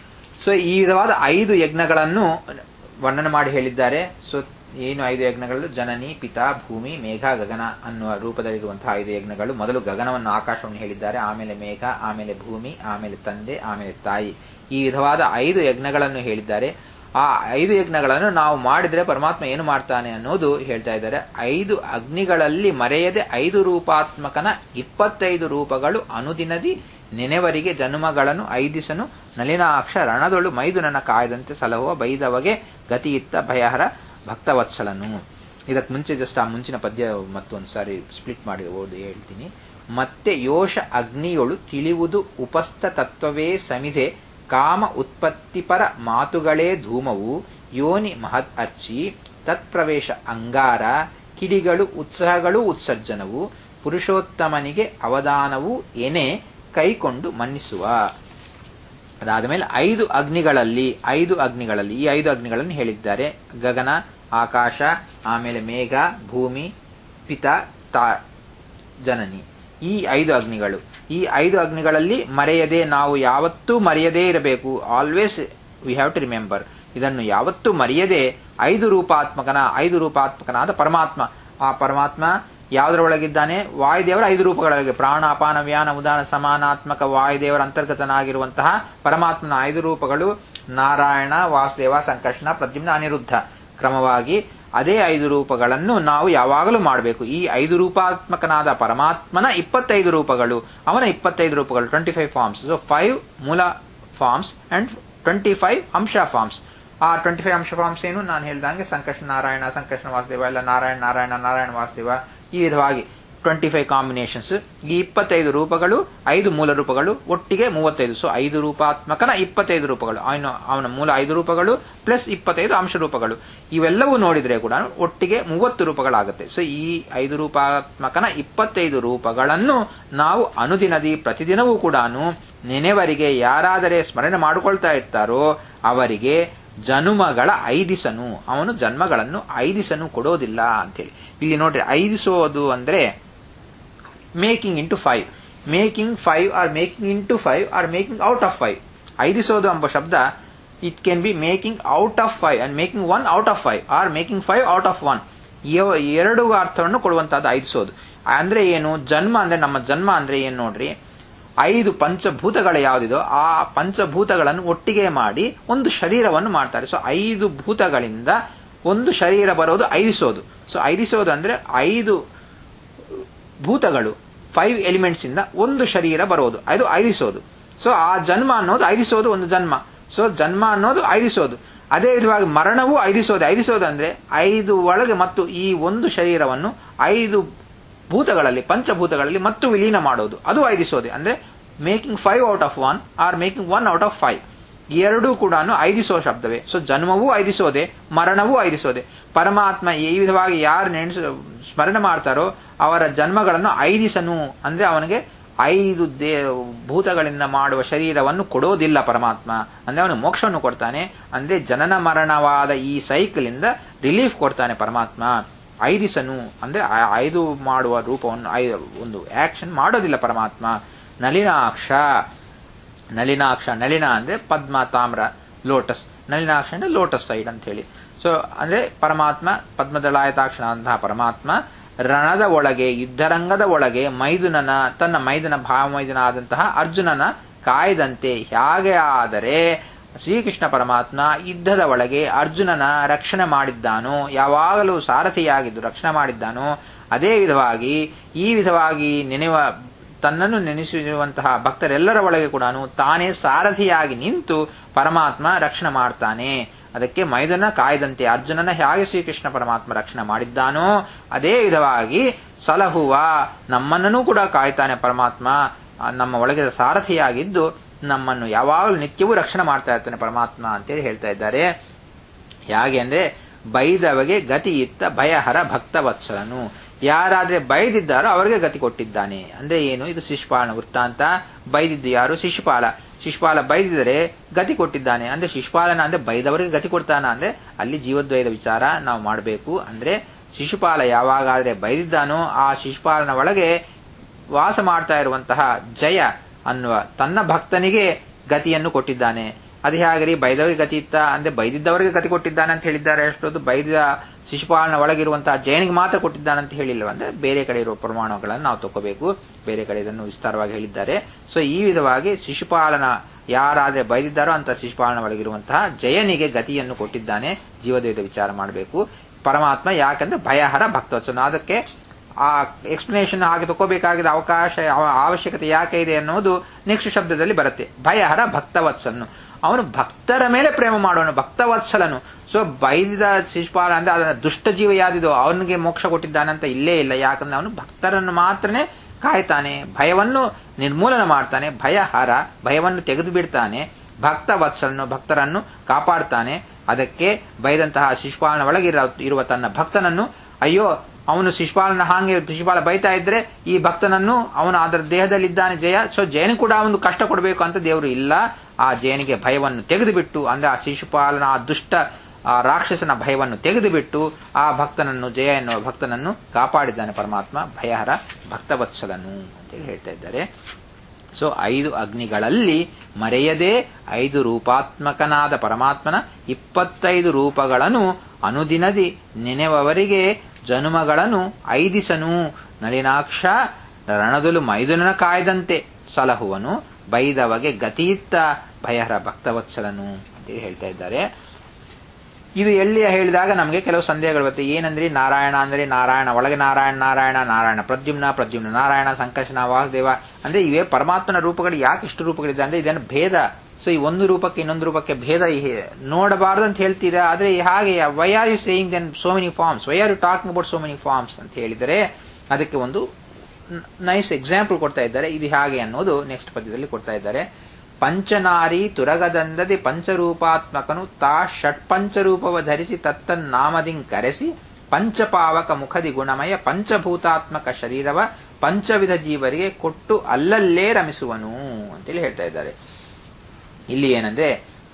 ಸೊ ಈ ವಿಧವಾದ ಐದು ಯಜ್ಞಗಳನ್ನು ವರ್ಣನೆ ಮಾಡಿ ಹೇಳಿದ್ದಾರೆ ಸೊ ಏನು ಐದು ಯಜ್ಞಗಳು ಜನನಿ ಪಿತಾ ಭೂಮಿ ಮೇಘ ಗಗನ ಅನ್ನುವ ರೂಪದಲ್ಲಿರುವಂತಹ ಐದು ಯಜ್ಞಗಳು ಮೊದಲು ಗಗನವನ್ನು ಆಕಾಶವನ್ನು ಹೇಳಿದ್ದಾರೆ ಆಮೇಲೆ ಮೇಘ ಆಮೇಲೆ ಭೂಮಿ ಆಮೇಲೆ ತಂದೆ ಆಮೇಲೆ ತಾಯಿ ಈ ವಿಧವಾದ ಐದು ಯಜ್ಞಗಳನ್ನು ಹೇಳಿದ್ದಾರೆ ಆ ಐದು ಯಜ್ಞಗಳನ್ನು ನಾವು ಮಾಡಿದ್ರೆ ಪರಮಾತ್ಮ ಏನು ಮಾಡ್ತಾನೆ ಅನ್ನೋದು ಹೇಳ್ತಾ ಇದ್ದಾರೆ ಐದು ಅಗ್ನಿಗಳಲ್ಲಿ ಮರೆಯದೆ ಐದು ರೂಪಾತ್ಮಕನ ಇಪ್ಪತ್ತೈದು ರೂಪಗಳು ಅನುದಿನದಿ ನೆನೆವರಿಗೆ ಜನ್ಮಗಳನ್ನು ಐದಿಸನು ನಲಿನಾಕ್ಷ ರಣದೊಳು ಮೈದುನನ ಕಾಯ್ದಂತೆ ಸಲಹುವ ಬೈದವಗೆ ಗತಿಯಿತ್ತ ಭಯಹರ ಭಕ್ತವತ್ಸಲನು ಇದಕ್ಕೆ ಮುಂಚೆ ಜಸ್ಟ್ ಆ ಮುಂಚಿನ ಪದ್ಯ ಮತ್ತೊಂದು ಸಾರಿ ಸ್ಪ್ಲಿಟ್ ಮಾಡಿ ಓದಿ ಹೇಳ್ತೀನಿ ಮತ್ತೆ ಯೋಷ ಅಗ್ನಿಯೊಳು ತಿಳಿಯುವುದು ಉಪಸ್ಥ ತತ್ವವೇ ಸಮಿಧೆ ಕಾಮ ಉತ್ಪತ್ತಿಪರ ಮಾತುಗಳೇ ಧೂಮವು ಯೋನಿ ಮಹತ್ ಅರ್ಚಿ ತತ್ಪ್ರವೇಶ ಅಂಗಾರ ಕಿಡಿಗಳು ಉತ್ಸಾಹಗಳು ಉತ್ಸರ್ಜನವು ಪುರುಷೋತ್ತಮನಿಗೆ ಅವಧಾನವು ಎನೆ ಕೈಕೊಂಡು ಮನ್ನಿಸುವ ಅದಾದ ಮೇಲೆ ಐದು ಅಗ್ನಿಗಳಲ್ಲಿ ಐದು ಅಗ್ನಿಗಳಲ್ಲಿ ಈ ಐದು ಅಗ್ನಿಗಳನ್ನು ಹೇಳಿದ್ದಾರೆ ಗಗನ ಆಕಾಶ ಆಮೇಲೆ ಮೇಘ ಭೂಮಿ ಪಿತ ತಾ ಜನನಿ ಈ ಐದು ಅಗ್ನಿಗಳು ಈ ಐದು ಅಗ್ನಿಗಳಲ್ಲಿ ಮರೆಯದೆ ನಾವು ಯಾವತ್ತೂ ಮರೆಯದೇ ಇರಬೇಕು always we have to remember ಇದನ್ನು ಯಾವತ್ತೂ ಮರೆಯದೆ ಐದು ರೂಪಾತ್ಮಕನ ಐದು ರೂಪಾತ್ಮಕನಾದ ಪರಮಾತ್ಮ ಆ ಪರಮಾತ್ಮ ಯಾವುದರ ಒಳಗಿದ್ದಾನೆ ವಾಯುದೇವರ ಐದು ರೂಪಗಳೊಳಗೆ ಪ್ರಾಣ ಅಪಾನ ವ್ಯಾನ ಉದಾನ ಸಮಾನಾತ್ಮಕ ವಾಯುದೇವರ ಅಂತರ್ಗತನಾಗಿರುವಂತಹ ಪರಮಾತ್ಮನ ಐದು ರೂಪಗಳು ನಾರಾಯಣ ವಾಸುದೇವ ಸಂಕರ್ಷಣ ಪ್ರದ್ಯುಮ್ನ ಅನಿರುದ್ಧ ಕ್ರಮವಾಗಿ ಅದೇ ಐದು ರೂಪಗಳನ್ನು ನಾವು ಯಾವಾಗಲೂ ಮಾಡಬೇಕು ಈ ಐದು ರೂಪಾತ್ಮಕನಾದ ಪರಮಾತ್ಮನ ಇಪ್ಪತ್ತೈದು ರೂಪಗಳು ಅವನ ಇಪ್ಪತ್ತೈದು ರೂಪಗಳು twenty five forms so five ಮೂಲ ಫಾರ್ಮ್ಸ್ ಅಂಡ್ ಟ್ವೆಂಟಿ ಫೈವ್ ಅಂಶ ಫಾರ್ಮ್ಸ್ ಆ ಟ್ವೆಂಟಿ ಫೈವ್ ಅಂಶ ಫಾರ್ಮ್ಸ್ ಏನು ನಾನು ಹೇಳಿದಂಗೆ ಸಂಕರ್ಷಣ ನಾರಾಯಣ ಸಂಕರ್ಷಣ ವಾಸುದೇವ ಎಲ್ಲ ನಾರಾಯಣ ನಾರಾಯಣ ನಾರಾಯಣ ವಾಸುದೇವ ಈ ವಿಧವಾಗಿ ಟ್ವೆಂಟಿ ಫೈವ್ ಕಾಂಬಿನೇಷನ್ಸ್ ಈ ಇಪ್ಪತ್ತೈದು ರೂಪಗಳು ಐದು ಮೂಲ ರೂಪಗಳು ಒಟ್ಟಿಗೆ ಮೂವತ್ತೈದು ಸೊ ಐದು ರೂಪಾತ್ಮಕನ ಇಪ್ಪತ್ತೈದು ರೂಪಗಳು ಅವನು ಅವನ ಮೂಲ ಐದು ರೂಪಗಳು ಪ್ಲಸ್ ಇಪ್ಪತ್ತೈದು ಅಂಶ ರೂಪಗಳು ಇವೆಲ್ಲವೂ ನೋಡಿದ್ರೆ ಕೂಡ ಒಟ್ಟಿಗೆ ಮೂವತ್ತು ರೂಪಗಳಾಗುತ್ತೆ ಸೊ ಈ ಐದು ರೂಪಾತ್ಮಕನ ಇಪ್ಪತ್ತೈದು ರೂಪಗಳನ್ನು ನಾವು ಅನುದಿನದಿ ಪ್ರತಿದಿನವೂ ಕೂಡ ನೆನೆವರಿಗೆ ಯಾರಾದರೆ ಸ್ಮರಣೆ ಮಾಡಿಕೊಳ್ತಾ ಇರ್ತಾರೋ ಅವರಿಗೆ ಜನುಮಗಳ ಐದಿಸನು ಅವನು ಜನ್ಮಗಳನ್ನು ಐದಿಸನು ಕೊಡೋದಿಲ್ಲ ಅಂತೇಳಿ ಇಲ್ಲಿ ನೋಡ್ರಿ ಐದಿಸೋದು ಅಂದ್ರೆ making into five making five or making into five or making out of five ಐದಿಸೋದು ಎಂಬ ಶಬ್ದ it can be making out of five and making one out of five or making five out of one ಎರಡು ಅರ್ಥವನ್ನು ಕೊಡುವಂತಹದ್ದು ಐದಿಸೋದು ಅಂದ್ರೆ ಏನು ಜನ್ಮ ಅಂದ್ರೆ ನಮ್ಮ ಜನ್ಮ ಅಂದ್ರೆ ಏನ್ ನೋಡ್ರಿ ಐದು ಪಂಚಭೂತಗಳು ಯಾವುದಿದೋ ಆ ಪಂಚಭೂತಗಳನ್ನು ಒಟ್ಟಿಗೆ ಮಾಡಿ ಒಂದು ಶರೀರವನ್ನು ಮಾಡ್ತಾರೆ ಸೊ ಐದು ಭೂತಗಳಿಂದ ಒಂದು ಶರೀರ ಬರೋದು ಐದಿಸೋದು ಸೊ ಐದಿಸೋದು ಅಂದ್ರೆ ಐದು ಭೂತಗಳು ಫೈವ್ ಎಲಿಮೆಂಟ್ಸ್ ಇಂದ ಒಂದು ಶರೀರ ಬರೋದು ಅದು ಐದಿಸೋದು ಸೊ ಆ ಜನ್ಮ ಅನ್ನೋದು ಐದಿಸೋದು ಒಂದು ಜನ್ಮ ಸೊ ಜನ್ಮ ಅನ್ನೋದು ಐದಿಸೋದು ಅದೇ ವಿಧವಾಗಿ ಮರಣವೂ ಐದಿಸೋದು ಐದಿಸೋದು ಅಂದ್ರೆ ಐದು ಒಳಗೆ ಮತ್ತು ಈ ಒಂದು ಶರೀರವನ್ನು ಐದು ಭೂತಗಳಲ್ಲಿ ಪಂಚಭೂತಗಳಲ್ಲಿ ಮತ್ತು ವಿಲೀನ ಮಾಡೋದು ಅದು ಐದಿಸೋದೆ ಅಂದ್ರೆ making five out of one or making one out of five ಎರಡೂ ಕೂಡ ಐದಿಸೋ ಶಬ್ದವೇ ಸೊ ಜನ್ಮವೂ ಐದಿಸೋದೆ ಮರಣವೂ ಐದಿಸೋದೆ ಪರಮಾತ್ಮ ಈ ವಿಧವಾಗಿ ಯಾರು ನೆನೆಸ ಸ್ಮರಣೆ ಮಾಡ್ತಾರೋ ಅವರ ಜನ್ಮಗಳನ್ನು ಐದಿಸನು ಅಂದ್ರೆ ಅವನಿಗೆ ಐದು ದೇ ಭೂತಗಳಿಂದ ಮಾಡುವ ಶರೀರವನ್ನು ಕೊಡೋದಿಲ್ಲ ಪರಮಾತ್ಮ ಅಂದ್ರೆ ಅವನು ಮೋಕ್ಷವನ್ನು ಕೊಡ್ತಾನೆ ಅಂದ್ರೆ ಜನನ ಮರಣವಾದ ಈ ಸೈಕಲ್ ಇಂದ ರಿಲೀಫ್ ಕೊಡ್ತಾನೆ ಪರಮಾತ್ಮ ಐದಿಸನು ಅಂದ್ರೆ ಐದು ಮಾಡುವ ರೂಪವನ್ನು ಒಂದು ಆಕ್ಷನ್ ಮಾಡೋದಿಲ್ಲ ಪರಮಾತ್ಮ ನಲಿನಾಕ್ಷ ನಲಿನಾಕ್ಷ ನಲಿನ ಅಂದ್ರೆ ಪದ್ಮ ತಾಮ್ರ ಲೋಟಸ್ ನಲಿನಾಕ್ಷ ಅಂದ್ರೆ ಲೋಟಸ್ ಸೈಡ್ ಅಂತ ಹೇಳಿ ಸೊ ಅಂದ್ರೆ ಪರಮಾತ್ಮ ಪದ್ಮದಳಾಯತಾಕ್ಷಣಂತಹ ಪರಮಾತ್ಮ ರಣದ ಒಳಗೆ ಯುದ್ಧರಂಗದ ಒಳಗೆ ಮೈದುನನ ತನ್ನ ಮೈದನ ಭಾವಮೈದನ ಆದಂತಹ ಅರ್ಜುನನ ಕಾಯ್ದಂತೆ ಹೇಗೆ ಆದರೆ ಶ್ರೀಕೃಷ್ಣ ಪರಮಾತ್ಮ ಯುದ್ಧದ ಒಳಗೆ ಅರ್ಜುನನ ರಕ್ಷಣೆ ಮಾಡಿದ್ದಾನೋ ಯಾವಾಗಲೂ ಸಾರಥಿಯಾಗಿದ್ದು ರಕ್ಷಣೆ ಮಾಡಿದ್ದಾನೋ ಅದೇ ವಿಧವಾಗಿ ಈ ವಿಧವಾಗಿ ನೆನೆವ ತನ್ನನ್ನು ನೆನೆಸುವಂತಹ ಭಕ್ತರೆಲ್ಲರ ಒಳಗೆ ಕೂಡ ತಾನೇ ಸಾರಥಿಯಾಗಿ ನಿಂತು ಪರಮಾತ್ಮ ರಕ್ಷಣೆ ಮಾಡ್ತಾನೆ ಅದಕ್ಕೆ ಮೈದನ ಕಾಯ್ದಂತೆ ಅರ್ಜುನನ ಹೇಗೆ ಶ್ರೀಕೃಷ್ಣ ಪರಮಾತ್ಮ ರಕ್ಷಣೆ ಮಾಡಿದ್ದಾನೋ ಅದೇ ವಿಧವಾಗಿ ಸಲಹುವ ನಮ್ಮನ್ನೂ ಕೂಡ ಕಾಯ್ತಾನೆ ಪರಮಾತ್ಮ ನಮ್ಮ ಒಳಗೆ ಸಾರಥಿಯಾಗಿದ್ದು ನಮ್ಮನ್ನು ಯಾವಾಗಲೂ ನಿತ್ಯವೂ ರಕ್ಷಣೆ ಮಾಡ್ತಾ ಇರ್ತಾನೆ ಪರಮಾತ್ಮ ಅಂತೇಳಿ ಹೇಳ್ತಾ ಇದ್ದಾರೆ ಹೇಗೆ ಅಂದ್ರೆ ಬೈದವಗೆ ಗತಿ ಇತ್ತ ಭಯಹರ ಭಕ್ತವತ್ಸಲನು ಯಾರಾದ್ರೆ ಬೈದಿದ್ದಾರೋ ಅವರಿಗೆ ಗತಿ ಕೊಟ್ಟಿದ್ದಾನೆ ಅಂದ್ರೆ ಏನು ಇದು ಶಿಶುಪಾಲನ ವೃತ್ತಾಂತ ಬೈದಿದ್ದು ಯಾರು ಶಿಶುಪಾಲ ಶಿಶುಪಾಲ ಬೈದಿದರೆ ಗತಿ ಕೊಟ್ಟಿದ್ದಾನೆ ಅಂದ್ರೆ ಶಿಶುಪಾಲನ ಅಂದ್ರೆ ಬೈದವರಿಗೆ ಗತಿ ಕೊಡ್ತಾನ ಅಂದ್ರೆ ಅಲ್ಲಿ ಜೀವದ್ವಯದ ವಿಚಾರ ನಾವು ಮಾಡಬೇಕು ಅಂದ್ರೆ ಶಿಶುಪಾಲ ಯಾವಾಗಾದ್ರೆ ಬೈದಿದ್ದಾನೋ ಆ ಶಿಶುಪಾಲನ ಒಳಗೆ ವಾಸ ಮಾಡ್ತಾ ಇರುವಂತಹ ಜಯ ಅನ್ನುವ ತನ್ನ ಭಕ್ತನಿಗೆ ಗತಿಯನ್ನು ಕೊಟ್ಟಿದ್ದಾನೆ ಅದು ಹೇಗ್ರಿ ಬೈದವರಿಗೆ ಗತಿ ಇತ್ತ ಅಂದ್ರೆ ಬೈದಿದ್ದವರಿಗೆ ಗತಿ ಕೊಟ್ಟಿದ್ದಾನೆ ಅಂತ ಹೇಳಿದ್ದಾರೆ ಅಷ್ಟೊಂದು ಬೈದ ಶಿಶುಪಾಲನ ಒಳಗಿರುವಂತಹ ಜಯನಿಗೆ ಮಾತ್ರ ಕೊಟ್ಟಿದ್ದಾನೆ ಅಂತ ಹೇಳಿಲ್ಲ ಅಂದ್ರೆ ಬೇರೆ ಕಡೆ ಇರುವ ಪ್ರಮಾಣಗಳನ್ನು ನಾವು ತಗೋಬೇಕು ಬೇರೆ ಕಡೆ ಇದನ್ನು ವಿಸ್ತಾರವಾಗಿ ಹೇಳಿದ್ದಾರೆ ಸೊ ಈ ವಿಧವಾಗಿ ಶಿಶುಪಾಲನ ಯಾರಾದ್ರೆ ಬೈದಿದ್ದಾರೋ ಅಂತ ಶಿಶುಪಾಲನ ಒಳಗಿರುವಂತಹ ಜಯನಿಗೆ ಗತಿಯನ್ನು ಕೊಟ್ಟಿದ್ದಾನೆ ಜೀವದೇವದ ವಿಚಾರ ಮಾಡಬೇಕು ಪರಮಾತ್ಮ ಯಾಕಂದ್ರೆ ಭಯಹರ ಭಕ್ತವತ್ಸನ ಅದಕ್ಕೆ ಆ ಎಕ್ಸ್ಪ್ಲನೇಷನ್ ಹಾಗೆ ತಗೋಬೇಕಾಗಿದ್ದ ಅವಕಾಶ ಅವ- ಅವಶ್ಯಕತೆ ಯಾಕೆ ಇದೆ ಅನ್ನೋದು ನೆಕ್ಸ್ಟ್ ಶಬ್ದದಲ್ಲಿ ಬರುತ್ತೆ ಭಯಹರ ಭಕ್ತವತ್ಸನ್ನು ಅವನು ಭಕ್ತರ ಮೇಲೆ ಪ್ರೇಮ ಮಾಡೋನು ಭಕ್ತವತ್ಸಲನು ಸೊ ಬೈದಿದ ಶಿಶುಪಾಲ ಅಂದ್ರೆ ಅದನ್ನ ದುಷ್ಟ ಜೀವ ಯಾವ್ದಿದೋ ಅವನಿಗೆ ಮೋಕ್ಷ ಕೊಟ್ಟಿದ್ದಾನಂತ ಇಲ್ಲೇ ಇಲ್ಲ ಯಾಕಂದ್ರೆ ಅವನು ಭಕ್ತರನ್ನು ಮಾತ್ರನೇ ಕಾಯ್ತಾನೆ ಭಯವನ್ನು ನಿರ್ಮೂಲನ ಮಾಡ್ತಾನೆ ಭಯಹರ ಭಯವನ್ನು ತೆಗೆದು ಬಿಡ್ತಾನೆ ಭಕ್ತ ವತ್ಸಲನು ಭಕ್ತರನ್ನು ಕಾಪಾಡ್ತಾನೆ ಅದಕ್ಕೆ ಬೈದಂತಹ ಶಿಶುಪಾಲನ ಒಳಗಿರ ಇರುವ ತನ್ನ ಭಕ್ತನನ್ನು ಅಯ್ಯೋ ಅವನು ಶಿಶುಪಾಲನ ಹಾಗೆ ಶಿಶುಪಾಲ ಬೈತಾ ಇದ್ರೆ ಈ ಭಕ್ತನನ್ನು ಅವನು ಅದರ ದೇಹದಲ್ಲಿದ್ದಾನೆ ಜಯ ಸೊ ಜಯನು ಕೂಡ ಒಂದು ಕಷ್ಟ ಕೊಡಬೇಕು ಅಂತ ದೇವರು ಇಲ್ಲ ಆ ಜಯನಿಗೆ ಭಯವನ್ನು ತೆಗೆದುಬಿಟ್ಟು ಅಂದ್ರೆ ಆ ಶಿಶುಪಾಲನ ಆ ದುಷ್ಟ ಆ ರಾಕ್ಷಸನ ಭಯವನ್ನು ತೆಗೆದುಬಿಟ್ಟು ಆ ಭಕ್ತನನ್ನು ಜಯ ಎನ್ನುವ ಭಕ್ತನನ್ನು ಕಾಪಾಡಿದ್ದಾನೆ ಪರಮಾತ್ಮ ಭಯಹರ ಭಕ್ತವತ್ಸಲನು ಅಂತೇಳಿ ಹೇಳ್ತಾ ಇದ್ದಾರೆ ಸೊ ಐದು ಅಗ್ನಿಗಳಲ್ಲಿ ಮರೆಯದೆ ಐದು ರೂಪಾತ್ಮಕನಾದ ಪರಮಾತ್ಮನ ಇಪ್ಪತ್ತೈದು ರೂಪಗಳನ್ನು ಅನುದಿನದಿ ನೆನೆವವರಿಗೆ ಜನುಮಗಳನ್ನು ಐದಿಸನು ನಳಿನಾಕ್ಷ ರಣದಲು ಮೈದುನನ ಕಾಯ್ದಂತೆ ಸಲಹುವನು ಬೈದವಗೆ ಗತಿಯಿತ್ತ ಭಯಹರ ಭಕ್ತವತ್ಸಲನು ಅಂತೇಳಿ ಹೇಳ್ತಾ ಇದ್ದಾರೆ ಇದು ಎಲ್ಲಿ ಹೇಳಿದಾಗ ನಮಗೆ ಕೆಲವು ಸಂದೇಹಗಳು ಬರುತ್ತೆ ಏನಂದ್ರೆ ನಾರಾಯಣ ಅಂದ್ರೆ ನಾರಾಯಣ ಒಳಗೆ ನಾರಾಯಣ ನಾರಾಯಣ ನಾರಾಯಣ ಪ್ರದ್ಯುಮ್ನ ಪ್ರದ್ಯುಮ್ನ ನಾರಾಯಣ ಸಂಕರ್ಷಣ ವಾಸುದೇವ ಅಂದ್ರೆ ಇವೇ ಪರಮಾತ್ಮನ ರೂಪಗಳು ಯಾಕೆ ಇಷ್ಟು ರೂಪಗಳಿದೆ ಅಂದ್ರೆ ಇದನ್ನು ಭೇದ ಸೊ ಈ ಒಂದು ರೂಪಕ್ಕೆ ಇನ್ನೊಂದು ರೂಪಕ್ಕೆ ಭೇದ ಈ- ನೋಡಬಾರದು ಅಂತ ಹೇಳ್ತೀರಾ ಆದ್ರೆ ಹಾಗೆ why are you saying then so many forms why are you talking about so many forms ಅಂತ ಹೇಳಿದರೆ ಅದಕ್ಕೆ ಒಂದು ನೈಸ್ ಎಕ್ಸಾಂಪಲ್ ಕೊಡ್ತಾ ಇದ್ದಾರೆ ಇದು ಹಾಗೆ ಅನ್ನೋದು ನೆಕ್ಸ್ಟ್ ಪದ್ಯದಲ್ಲಿ ಕೊಡ್ತಾ ಇದ್ದಾರೆ ಪಂಚನಾರಿ ತುರಗದಂದದಿ ಪಂಚರೂಪಾತ್ಮಕನು ತಾ ಷಟ್ಪಂಚರೂಪವ ಧರಿಸಿ ತತ್ತನ್ನಾಮದಿಂ ಕರೆಸಿ ಪಂಚಪಾವಕ ಮುಖದಿ ಗುಣಮಯ ಪಂಚಭೂತಾತ್ಮಕ ಶರೀರವ ಪಂಚವಿಧ ಜೀವರಿಗೆ ಕೊಟ್ಟು ಅಲ್ಲಲ್ಲೇ ರಮಿಸುವನು ಅಂತೇಳಿ ಹೇಳ್ತಾ ಇದ್ದಾರೆ ಇಲ್ಲಿ ಏನಂದ್ರೆ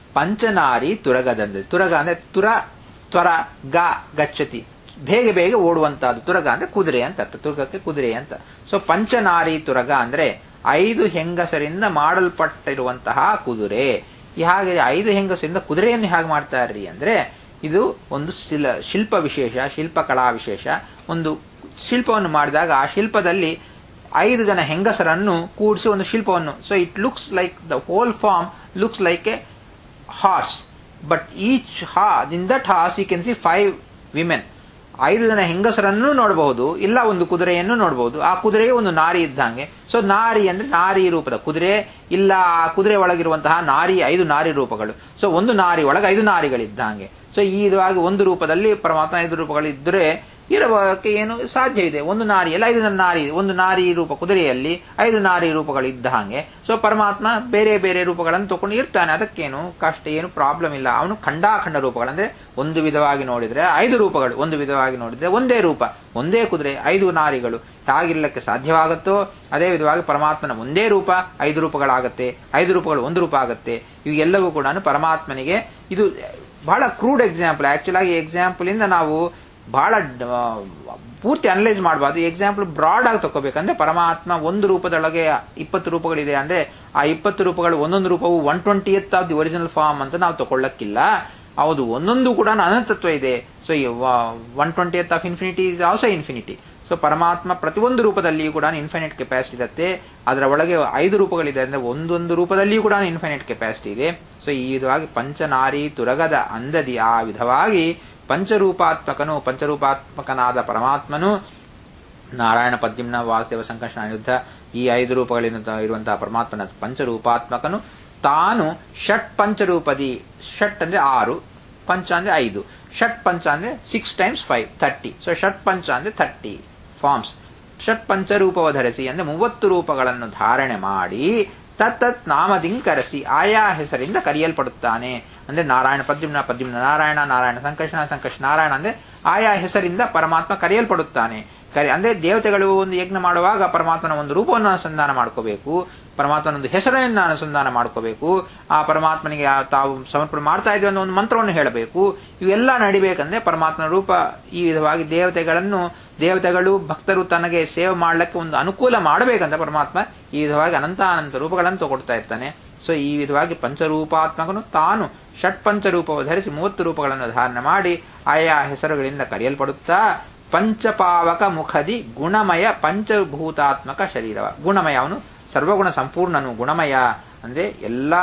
ಪಂಚನಾರಿ ತುರಗದಂದದಿ ತುರಗ ಅಂದ್ರೆ ತುರ ತ್ವರ ಗ ಗಚ್ಚತಿ ಬೇಗ ಬೇಗ ಓಡುವಂತಹದ್ದು ತುರಗ ಅಂದ್ರೆ ಕುದುರೆ ಅಂತ ಅರ್ಥ ತುರ್ಗಕ್ಕೆ ಕುದುರೆ ಅಂತ ಸೊ ಪಂಚನಾರಿ ತುರಗ ಅಂದ್ರೆ ಐದು ಹೆಂಗಸರಿಂದ ಮಾಡಲ್ಪಟ್ಟಿರುವಂತಹ ಕುದುರೆ ಈ ಹಾಗೆ ಐದು ಹೆಂಗಸರಿಂದ ಕುದುರೆಯನ್ನು ಹೇಗೆ ಮಾಡ್ತಾರ್ರಿ ಅಂದ್ರೆ ಇದು ಒಂದು ಶಿಲ ಶಿಲ್ಪ ವಿಶೇಷ ಶಿಲ್ಪಕಲಾ ವಿಶೇಷ ಒಂದು ಶಿಲ್ಪವನ್ನು ಮಾಡಿದಾಗ ಆ ಶಿಲ್ಪದಲ್ಲಿ ಐದು ಜನ ಹೆಂಗಸರನ್ನು ಕೂಡಿಸಿ ಒಂದು ಶಿಲ್ಪವನ್ನು so it looks like the whole form looks like a horse but each ah in that horse you can see five women ಐದು ಜನ ಹೆಂಗಸರನ್ನು ನೋಡಬಹುದು ಇಲ್ಲ ಒಂದು ಕುದುರೆಯನ್ನು ನೋಡಬಹುದು ಆ ಕುದುರೆಗೆ ಒಂದು ನಾರಿ ಇದ್ದಂಗೆ ಸೊ ನಾರಿ ಅಂದ್ರೆ ನಾರಿ ರೂಪದ ಕುದುರೆ ಇಲ್ಲ ಆ ಕುದುರೆ ಒಳಗಿರುವಂತಹ ನಾರಿ ಐದು ನಾರಿ ರೂಪಗಳು ಸೊ ಒಂದು ನಾರಿ ಒಳಗೆ ಐದು ನಾರಿಗಳಿದ್ದಂಗೆ ಸೊ ಈ ಇದಾಗಿ ಒಂದು ರೂಪದಲ್ಲಿ ಪರಮಾತ್ಮ ಐದು ರೂಪಗಳು ಇದ್ರೆ ಇರಕ್ಕೆ ಏನು ಸಾಧ್ಯವಿದೆ ಒಂದು ನಾರಿ ಎಲ್ಲ ಐದು ನಾರಿ ಒಂದು ನಾರಿ ರೂಪ ಕುದುರೆಯಲ್ಲಿ ಐದು ನಾರಿ ರೂಪಗಳು ಇದ್ದ ಹಾಗೆ ಸೊ ಪರಮಾತ್ಮ ಬೇರೆ ಬೇರೆ ರೂಪಗಳನ್ನು ತಗೊಂಡು ಇರ್ತಾನೆ ಅದಕ್ಕೇನು ಕಷ್ಟ ಏನು ಪ್ರಾಬ್ಲಮ್ ಇಲ್ಲ ಅವನು ಖಂಡಾಖಂಡ ರೂಪಗಳಂದ್ರೆ ಒಂದು ವಿಧವಾಗಿ ನೋಡಿದ್ರೆ ಐದು ರೂಪಗಳು ಒಂದು ವಿಧವಾಗಿ ನೋಡಿದ್ರೆ ಒಂದೇ ರೂಪ ಒಂದೇ ಕುದುರೆ ಐದು ನಾರಿಗಳು ಹಾಗಿರ್ಲಿಕ್ಕೆ ಸಾಧ್ಯವಾಗುತ್ತೋ ಅದೇ ವಿಧವಾಗಿ ಪರಮಾತ್ಮನ ಒಂದೇ ರೂಪ ಐದು ರೂಪಗಳಾಗತ್ತೆ ಐದು ರೂಪಗಳು ಒಂದು ರೂಪ ಆಗುತ್ತೆ ಇವೆಲ್ಲವೂ ಕೂಡ ಪರಮಾತ್ಮನಿಗೆ ಇದು ಬಹಳ ಕ್ರೂಡ್ ಎಕ್ಸಾಂಪಲ್ ಆಕ್ಚುಲ್ ಆಗಿ ಎಕ್ಸಾಂಪಲ್ ಇಂದ ನಾವು ಬಹಳ ಆ, ಪೂರ್ತಿ ಅನಲೈಸ್ ಮಾಡಬಾರ್ದು ಎಕ್ಸಾಂಪಲ್ ಬ್ರಾಡ್ ಆಗಿ ತಗೋಬೇಕಂದ್ರೆ ಪರಮಾತ್ಮ ಒಂದು ರೂಪದೊಳಗೆ ಇಪ್ಪತ್ತು ರೂಪಗಳಿದೆ ಅಂದ್ರೆ ಆ ಇಪ್ಪತ್ತು ರೂಪಗಳು ಒಂದೊಂದು ರೂಪವು one twenty of the original form ಅಂತ ನಾವು ತಗೊಳ್ಳಕ್ಕಿಲ್ಲ ಹೌದು ಒಂದೊಂದು ಕೂಡ ಅನಂತತ್ವ ಇದೆ so one twenty of infinity is also infinity so Paramatma ಪ್ರತಿಯೊಂದು ರೂಪದಲ್ಲಿಯೂ ಕೂಡ ಇನ್ಫಿನಿಟ್ ಕೆಪಾಸಿಟಿ ಇರುತ್ತೆ ಅದರ ಒಳಗೆ ಐದು ರೂಪಗಳಿದೆ ಅಂದ್ರೆ ಒಂದೊಂದು ರೂಪದಲ್ಲಿಯೂ ಕೂಡ ಇನ್ಫಿನಿಟ್ ಕೆಪಾಸಿಟಿ ಇದೆ ಸೊ ಈ ವಿಧವಾಗಿ ಪಂಚನಾರಿ ತುರಗದ ಅಂದದಿ ಆ ವಿಧವಾಗಿ ಪಂಚರೂಪಾತ್ಮಕನು ಪಂಚರೂಪಾತ್ಮಕನಾದ ಪರಮಾತ್ಮನು ನಾರಾಯಣ ಪದ್ಯಂನ ವಾಸುದೇವ ಸಂಕರ್ಷಣ ಯುದ್ಧ ಈ ಐದು ರೂಪಗಳಿಂದ ಇರುವಂತಹ ಪರಮಾತ್ಮನ ಪಂಚರೂಪಾತ್ಮಕನು ತಾನು ಷಟ್ ಪಂಚರೂಪದಿ ಷಟ್ ಅಂದ್ರೆ ಆರು ಪಂಚ ಅಂದ್ರೆ ಐದು ಷಟ್ ಪಂಚ ಅಂದ್ರೆ six times five thirty so ಷಟ್ ಪಂಚ ಅಂದ್ರೆ ಥರ್ಟಿ ಫಾರ್ಮ್ಸ್ ಷಟ್ ಪಂಚರೂಪವ ಧರಿಸಿ ಅಂದ್ರೆ ಮೂವತ್ತು ರೂಪಗಳನ್ನು ಧಾರಣೆ ಮಾಡಿ ತತ್ತತ್ ನಾಮದಿಂಕರಿಸಿ ಆಯಾ ಹೆಸರಿಂದ ಕರೆಯಲ್ಪಡುತ್ತಾನೆ ಅಂದ್ರೆ ನಾರಾಯಣ ಪದ್ಯುಮ್ನ ಪದ್ಯುಮ್ನ ನಾರಾಯಣ ನಾರಾಯಣ ಸಂಕರ್ಷಣ ಸಂಕರ್ಷಣ ನಾರಾಯಣ ಅಂದ್ರೆ ಆಯಾ ಹೆಸರಿಂದ ಪರಮಾತ್ಮ ಕರೆಯಲ್ಪಡುತ್ತಾನೆ ಕರೆ ಅಂದ್ರೆ ದೇವತೆಗಳು ಒಂದು ಯಜ್ಞ ಮಾಡುವಾಗ ಪರಮಾತ್ಮನ ಒಂದು ರೂಪವನ್ನು ಅನುಸಂಧಾನ ಮಾಡ್ಕೋಬೇಕು ಪರಮಾತ್ಮನ ಒಂದು ಹೆಸರನ್ನು ಅನುಸಂಧಾನ ಮಾಡ್ಕೋಬೇಕು ಆ ಪರಮಾತ್ಮನಿಗೆ ಆ ತಾವು ಸಮರ್ಪಣೆ ಮಾಡ್ತಾ ಇದ್ವಿ ಅನ್ನೋ ಒಂದು ಮಂತ್ರವನ್ನು ಹೇಳಬೇಕು ಇವೆಲ್ಲ ನಡಿಬೇಕಂದ್ರೆ ಪರಮಾತ್ಮನ ರೂಪ ಈ ವಿಧವಾಗಿ ದೇವತೆಗಳನ್ನು ದೇವತೆಗಳು ಭಕ್ತರು ತನಗೆ ಸೇವೆ ಮಾಡ್ಲಿಕ್ಕೆ ಒಂದು ಅನುಕೂಲ ಮಾಡಬೇಕಂತ ಪರಮಾತ್ಮ ಈ ವಿಧವಾಗಿ ಅನಂತ ಅನಂತ ರೂಪಗಳನ್ನು ತಗೊಳ್ತಾ ಇರ್ತಾನೆ ಸೊ ಈ ವಿಧವಾಗಿ ಪಂಚರೂಪಾತ್ಮಕನು ತಾನು ಷಟ್ ಪಂಚರೂಪವು ಧರಿಸಿ ಮೂವತ್ತು ರೂಪಗಳನ್ನು ಧಾರಣೆ ಮಾಡಿ ಆಯಾ ಹೆಸರುಗಳಿಂದ ಕರೆಯಲ್ಪಡುತ್ತಾ ಪಂಚಪಾವಕ ಮುಖದಿ ಗುಣಮಯ ಪಂಚಭೂತಾತ್ಮಕ ಶರೀರವ ಗುಣಮಯ ಅವನು ಸರ್ವಗುಣ ಸಂಪೂರ್ಣನು ಗುಣಮಯ ಅಂದ್ರೆ ಎಲ್ಲಾ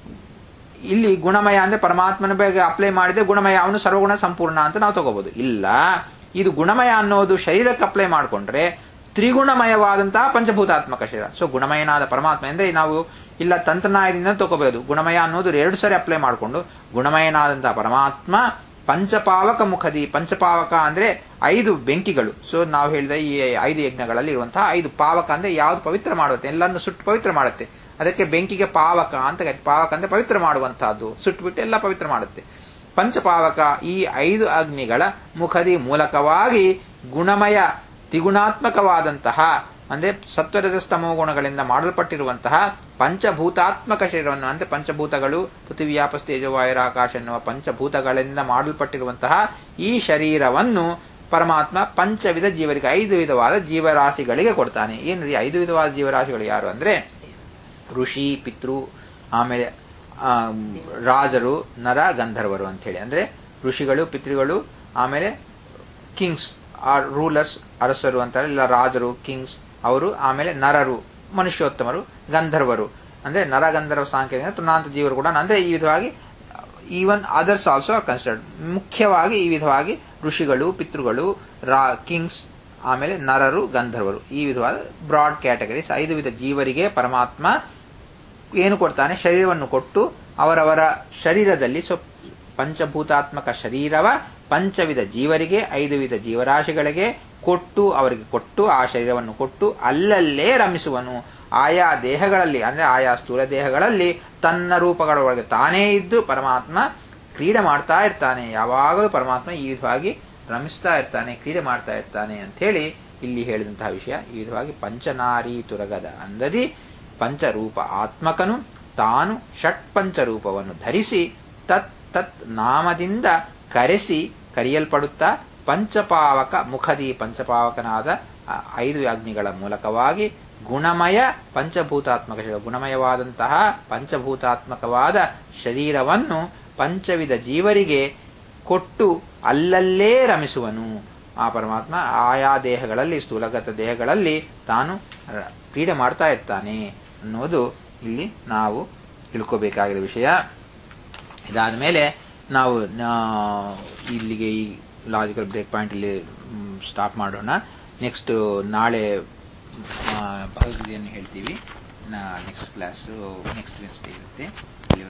ಇಲ್ಲಿ ಗುಣಮಯ ಅಂದ್ರೆ ಪರಮಾತ್ಮನ ಬಗ್ಗೆ ಅಪ್ಲೈ ಮಾಡಿದ್ರೆ ಗುಣಮಯ ಅವನು ಸರ್ವಗುಣ ಸಂಪೂರ್ಣ ಅಂತ ನಾವು ತಗೋಬಹುದು ಇಲ್ಲ ಇದು ಗುಣಮಯ ಅನ್ನೋದು ಶರೀರಕ್ಕೆ ಅಪ್ಲೈ ಮಾಡಿಕೊಂಡ್ರೆ ತ್ರಿಗುಣಮಯವಾದಂತಹ ಪಂಚಭೂತಾತ್ಮಕ ಶರೀರ ಸೊ ಗುಣಮಯನಾದ ಪರಮಾತ್ಮ ಅಂದ್ರೆ ನಾವು ಇಲ್ಲ ತಂತ್ರನಾಯದಿಂದ ತಗೋಬಹುದು ಗುಣಮಯ ಅನ್ನೋದು ಎರಡು ಸರಿ ಅಪ್ಲೈ ಮಾಡಿಕೊಂಡು ಗುಣಮಯನಾದಂತಹ ಪರಮಾತ್ಮ ಪಂಚಪಾವಕ ಮುಖದಿ ಪಂಚಪಾವಕ ಅಂದ್ರೆ ಐದು ಬೆಂಕಿಗಳು ಸೊ ನಾವು ಹೇಳಿದ ಈ ಐದು ಯಜ್ಞಗಳಲ್ಲಿ ಇರುವಂತಹ ಐದು ಪಾವಕ ಅಂದ್ರೆ ಯಾವ್ದು ಪವಿತ್ರ ಮಾಡುತ್ತೆ ಎಲ್ಲರನ್ನು ಸುಟ್ಟು ಪವಿತ್ರ ಮಾಡುತ್ತೆ ಅದಕ್ಕೆ ಬೆಂಕಿಗೆ ಪಾವಕ ಅಂತ ಕರೀತಾರೆ. ಪಾವಕ ಅಂದ್ರೆ ಪವಿತ್ರ ಮಾಡುವಂತಹದ್ದು ಸುಟ್ಟುಬಿಟ್ಟು ಎಲ್ಲ ಪವಿತ್ರ ಮಾಡುತ್ತೆ ಪಂಚಪಾವಕ ಈ ಐದು ಅಗ್ನಿಗಳ ಮುಖದಿ ಮೂಲಕವಾಗಿ ಗುಣಮಯ ತ್ರಿಗುಣಾತ್ಮಕವಾದಂತಹ ಅಂದ್ರೆ ಸತ್ವರದ ಸ್ತಮೋ ಗುಣಗಳಿಂದ ಮಾಡಲ್ಪಟ್ಟಿರುವಂತಹ ಪಂಚಭೂತಾತ್ಮಕ ಶರೀರವನ್ನು ಅಂದ್ರೆ ಪಂಚಭೂತಗಳು ಪೃಥ್ವಿ ವ್ಯಾಪಸ್ ತೇಜವಾಯುರಾಕಾಶ ಎನ್ನುವ ಪಂಚಭೂತಗಳಿಂದ ಮಾಡಲ್ಪಟ್ಟಿರುವಂತಹ ಈ ಶರೀರವನ್ನು ಪರಮಾತ್ಮ ಪಂಚವಿಧ ಜೀವರಿಗೆ ಐದು ವಿಧವಾದ ಜೀವರಾಶಿಗಳಿಗೆ ಕೊಡ್ತಾನೆ ಏನು ರೀ ಐದು ವಿಧವಾದ ಜೀವರಾಶಿಗಳು ಯಾರು ಅಂದ್ರೆ ಋಷಿ ಪಿತೃ ಆಮೇಲೆ ಆ, ರಾಜರು ನರ ಗಂಧರ್ವರು ಅಂತ ಹೇಳಿ ಅಂದ್ರೆ ಋಷಿಗಳು ಪಿತೃಗಳು ಆಮೇಲೆ ಕಿಂಗ್ಸ್ ಆರ್ ರೂಲರ್ಸ್ ಅರಸರು ಅಂತಾರೆ ಇಲ್ಲ ರಾಜರು ಕಿಂಗ್ಸ್ ಅವರು ಆಮೇಲೆ ನರರು ಮನುಷ್ಯೋತ್ತಮರು ಗಂಧರ್ವರು ಅಂದ್ರೆ ನರ ಗಂಧರ್ವ ಸಾಂಕೇತಿಕ ತೃಣಾಂತ ಜೀವರು ಕೂಡ ಅಂದ್ರೆ ಈ ವಿಧವಾಗಿ even others also are considered ಮುಖ್ಯವಾಗಿ ಈ ವಿಧವಾಗಿ ಋಷಿಗಳು ಪಿತೃಗಳು ರಾ ಕಿಂಗ್ಸ್ ಆಮೇಲೆ ನರರು ಗಂಧರ್ವರು ಈ ವಿಧವಾದ ಬ್ರಾಡ್ ಕ್ಯಾಟಗರೀಸ್ ಐದು ವಿಧ ಜೀವರಿಗೆ ಪರಮಾತ್ಮ ಏನು ಕೊಡ್ತಾನೆ ಶರೀರವನ್ನು ಕೊಟ್ಟು ಅವರವರ ಶರೀರದಲ್ಲಿ ಸೊ ಪಂಚಭೂತಾತ್ಮಕ ಶರೀರವ ಪಂಚವಿಧ ಜೀವರಿಗೆ ಐದು ವಿಧ ಜೀವರಾಶಿಗಳಿಗೆ ಕೊಟ್ಟು ಅವರಿಗೆ ಕೊಟ್ಟು ಆ ಶರೀರವನ್ನು ಕೊಟ್ಟು ಅಲ್ಲಲ್ಲೇ ರಮಿಸುವನು ಆಯಾ ದೇಹಗಳಲ್ಲಿ ಅಂದ್ರೆ ಆಯಾ ಸ್ಥೂಲ ದೇಹಗಳಲ್ಲಿ ತನ್ನ ರೂಪಗಳ ಒಳಗೆ ತಾನೇ ಇದ್ದು ಪರಮಾತ್ಮ ಕ್ರೀಡೆ ಮಾಡ್ತಾ ಇರ್ತಾನೆ ಯಾವಾಗಲೂ ಪರಮಾತ್ಮ ಈ ವಿಧವಾಗಿ ರಮಿಸ್ತಾ ಇರ್ತಾನೆ ಕ್ರೀಡೆ ಮಾಡ್ತಾ ಇರ್ತಾನೆ ಅಂತ ಹೇಳಿ ಇಲ್ಲಿ ಹೇಳಿದಂತಹ ವಿಷಯ ಈ ವಿಧವಾಗಿ ಪಂಚನಾರಿ ತುರಗದ ಅಂದದಿ ಪಂಚರೂಪ ಆತ್ಮಕನು ತಾನು ಷಟ್ಪಂಚರೂಪವನ್ನು ಧರಿಸಿ ತತ್ ತತ್ ನಾಮದಿಂದ ಕರೆಸಿ ಕರೆಯಲ್ಪಡುತ್ತಾ ಪಂಚಪಾವಕ ಮುಖದಿ ಪಂಚಪಾವಕನಾದ ಆ ಐದು ಅಗ್ನಿಗಳ ಮೂಲಕವಾಗಿ ಗುಣಮಯ ಪಂಚಭೂತಾತ್ಮಕ ಶರೀರ ಗುಣಮಯವಾದಂತಹ ಪಂಚಭೂತಾತ್ಮಕವಾದ ಶರೀರವನ್ನು ಪಂಚವಿಧ ಜೀವರಿಗೆ ಕೊಟ್ಟು ಅಲ್ಲಲ್ಲೇ ರಮಿಸುವನು ಆ ಪರಮಾತ್ಮ ಆಯಾ ದೇಹಗಳಲ್ಲಿ ಸ್ಥೂಲಗತ ದೇಹಗಳಲ್ಲಿ ತಾನು ರ- ಕ್ರೀಡೆ ಮಾಡ್ತಾ ಇರ್ತಾನೆ ಅನ್ನೋದು ಇಲ್ಲಿ ನಾವು ತಿಳ್ಕೋಬೇಕಾಗಿರೋ ವಿಷಯ ಇದಾದ ಮೇಲೆ ನಾವು ನಾ- ಇಲ್ಲಿಗೆ ಈ ಲಾಜಿಕಲ್ ಬ್ರೇಕ್ ಪಾಯಿಂಟ್ ಇಲ್ಲಿ ಸ್ಟಾಪ್ ಮಾಡೋಣ ನೆಕ್ಸ್ಟ್ ನಾಳೆ ಆ, ಭಗವದ್ಗೀತೆಯನ್ನು ಹೇಳ್ತೀವಿ ನೆಕ್ಸ್ಟ್ ಕ್ಲಾಸು ನೆಕ್ಸ್ಟ್ ವೆನ್ಸ್ಡೇ ಇರುತ್ತೆ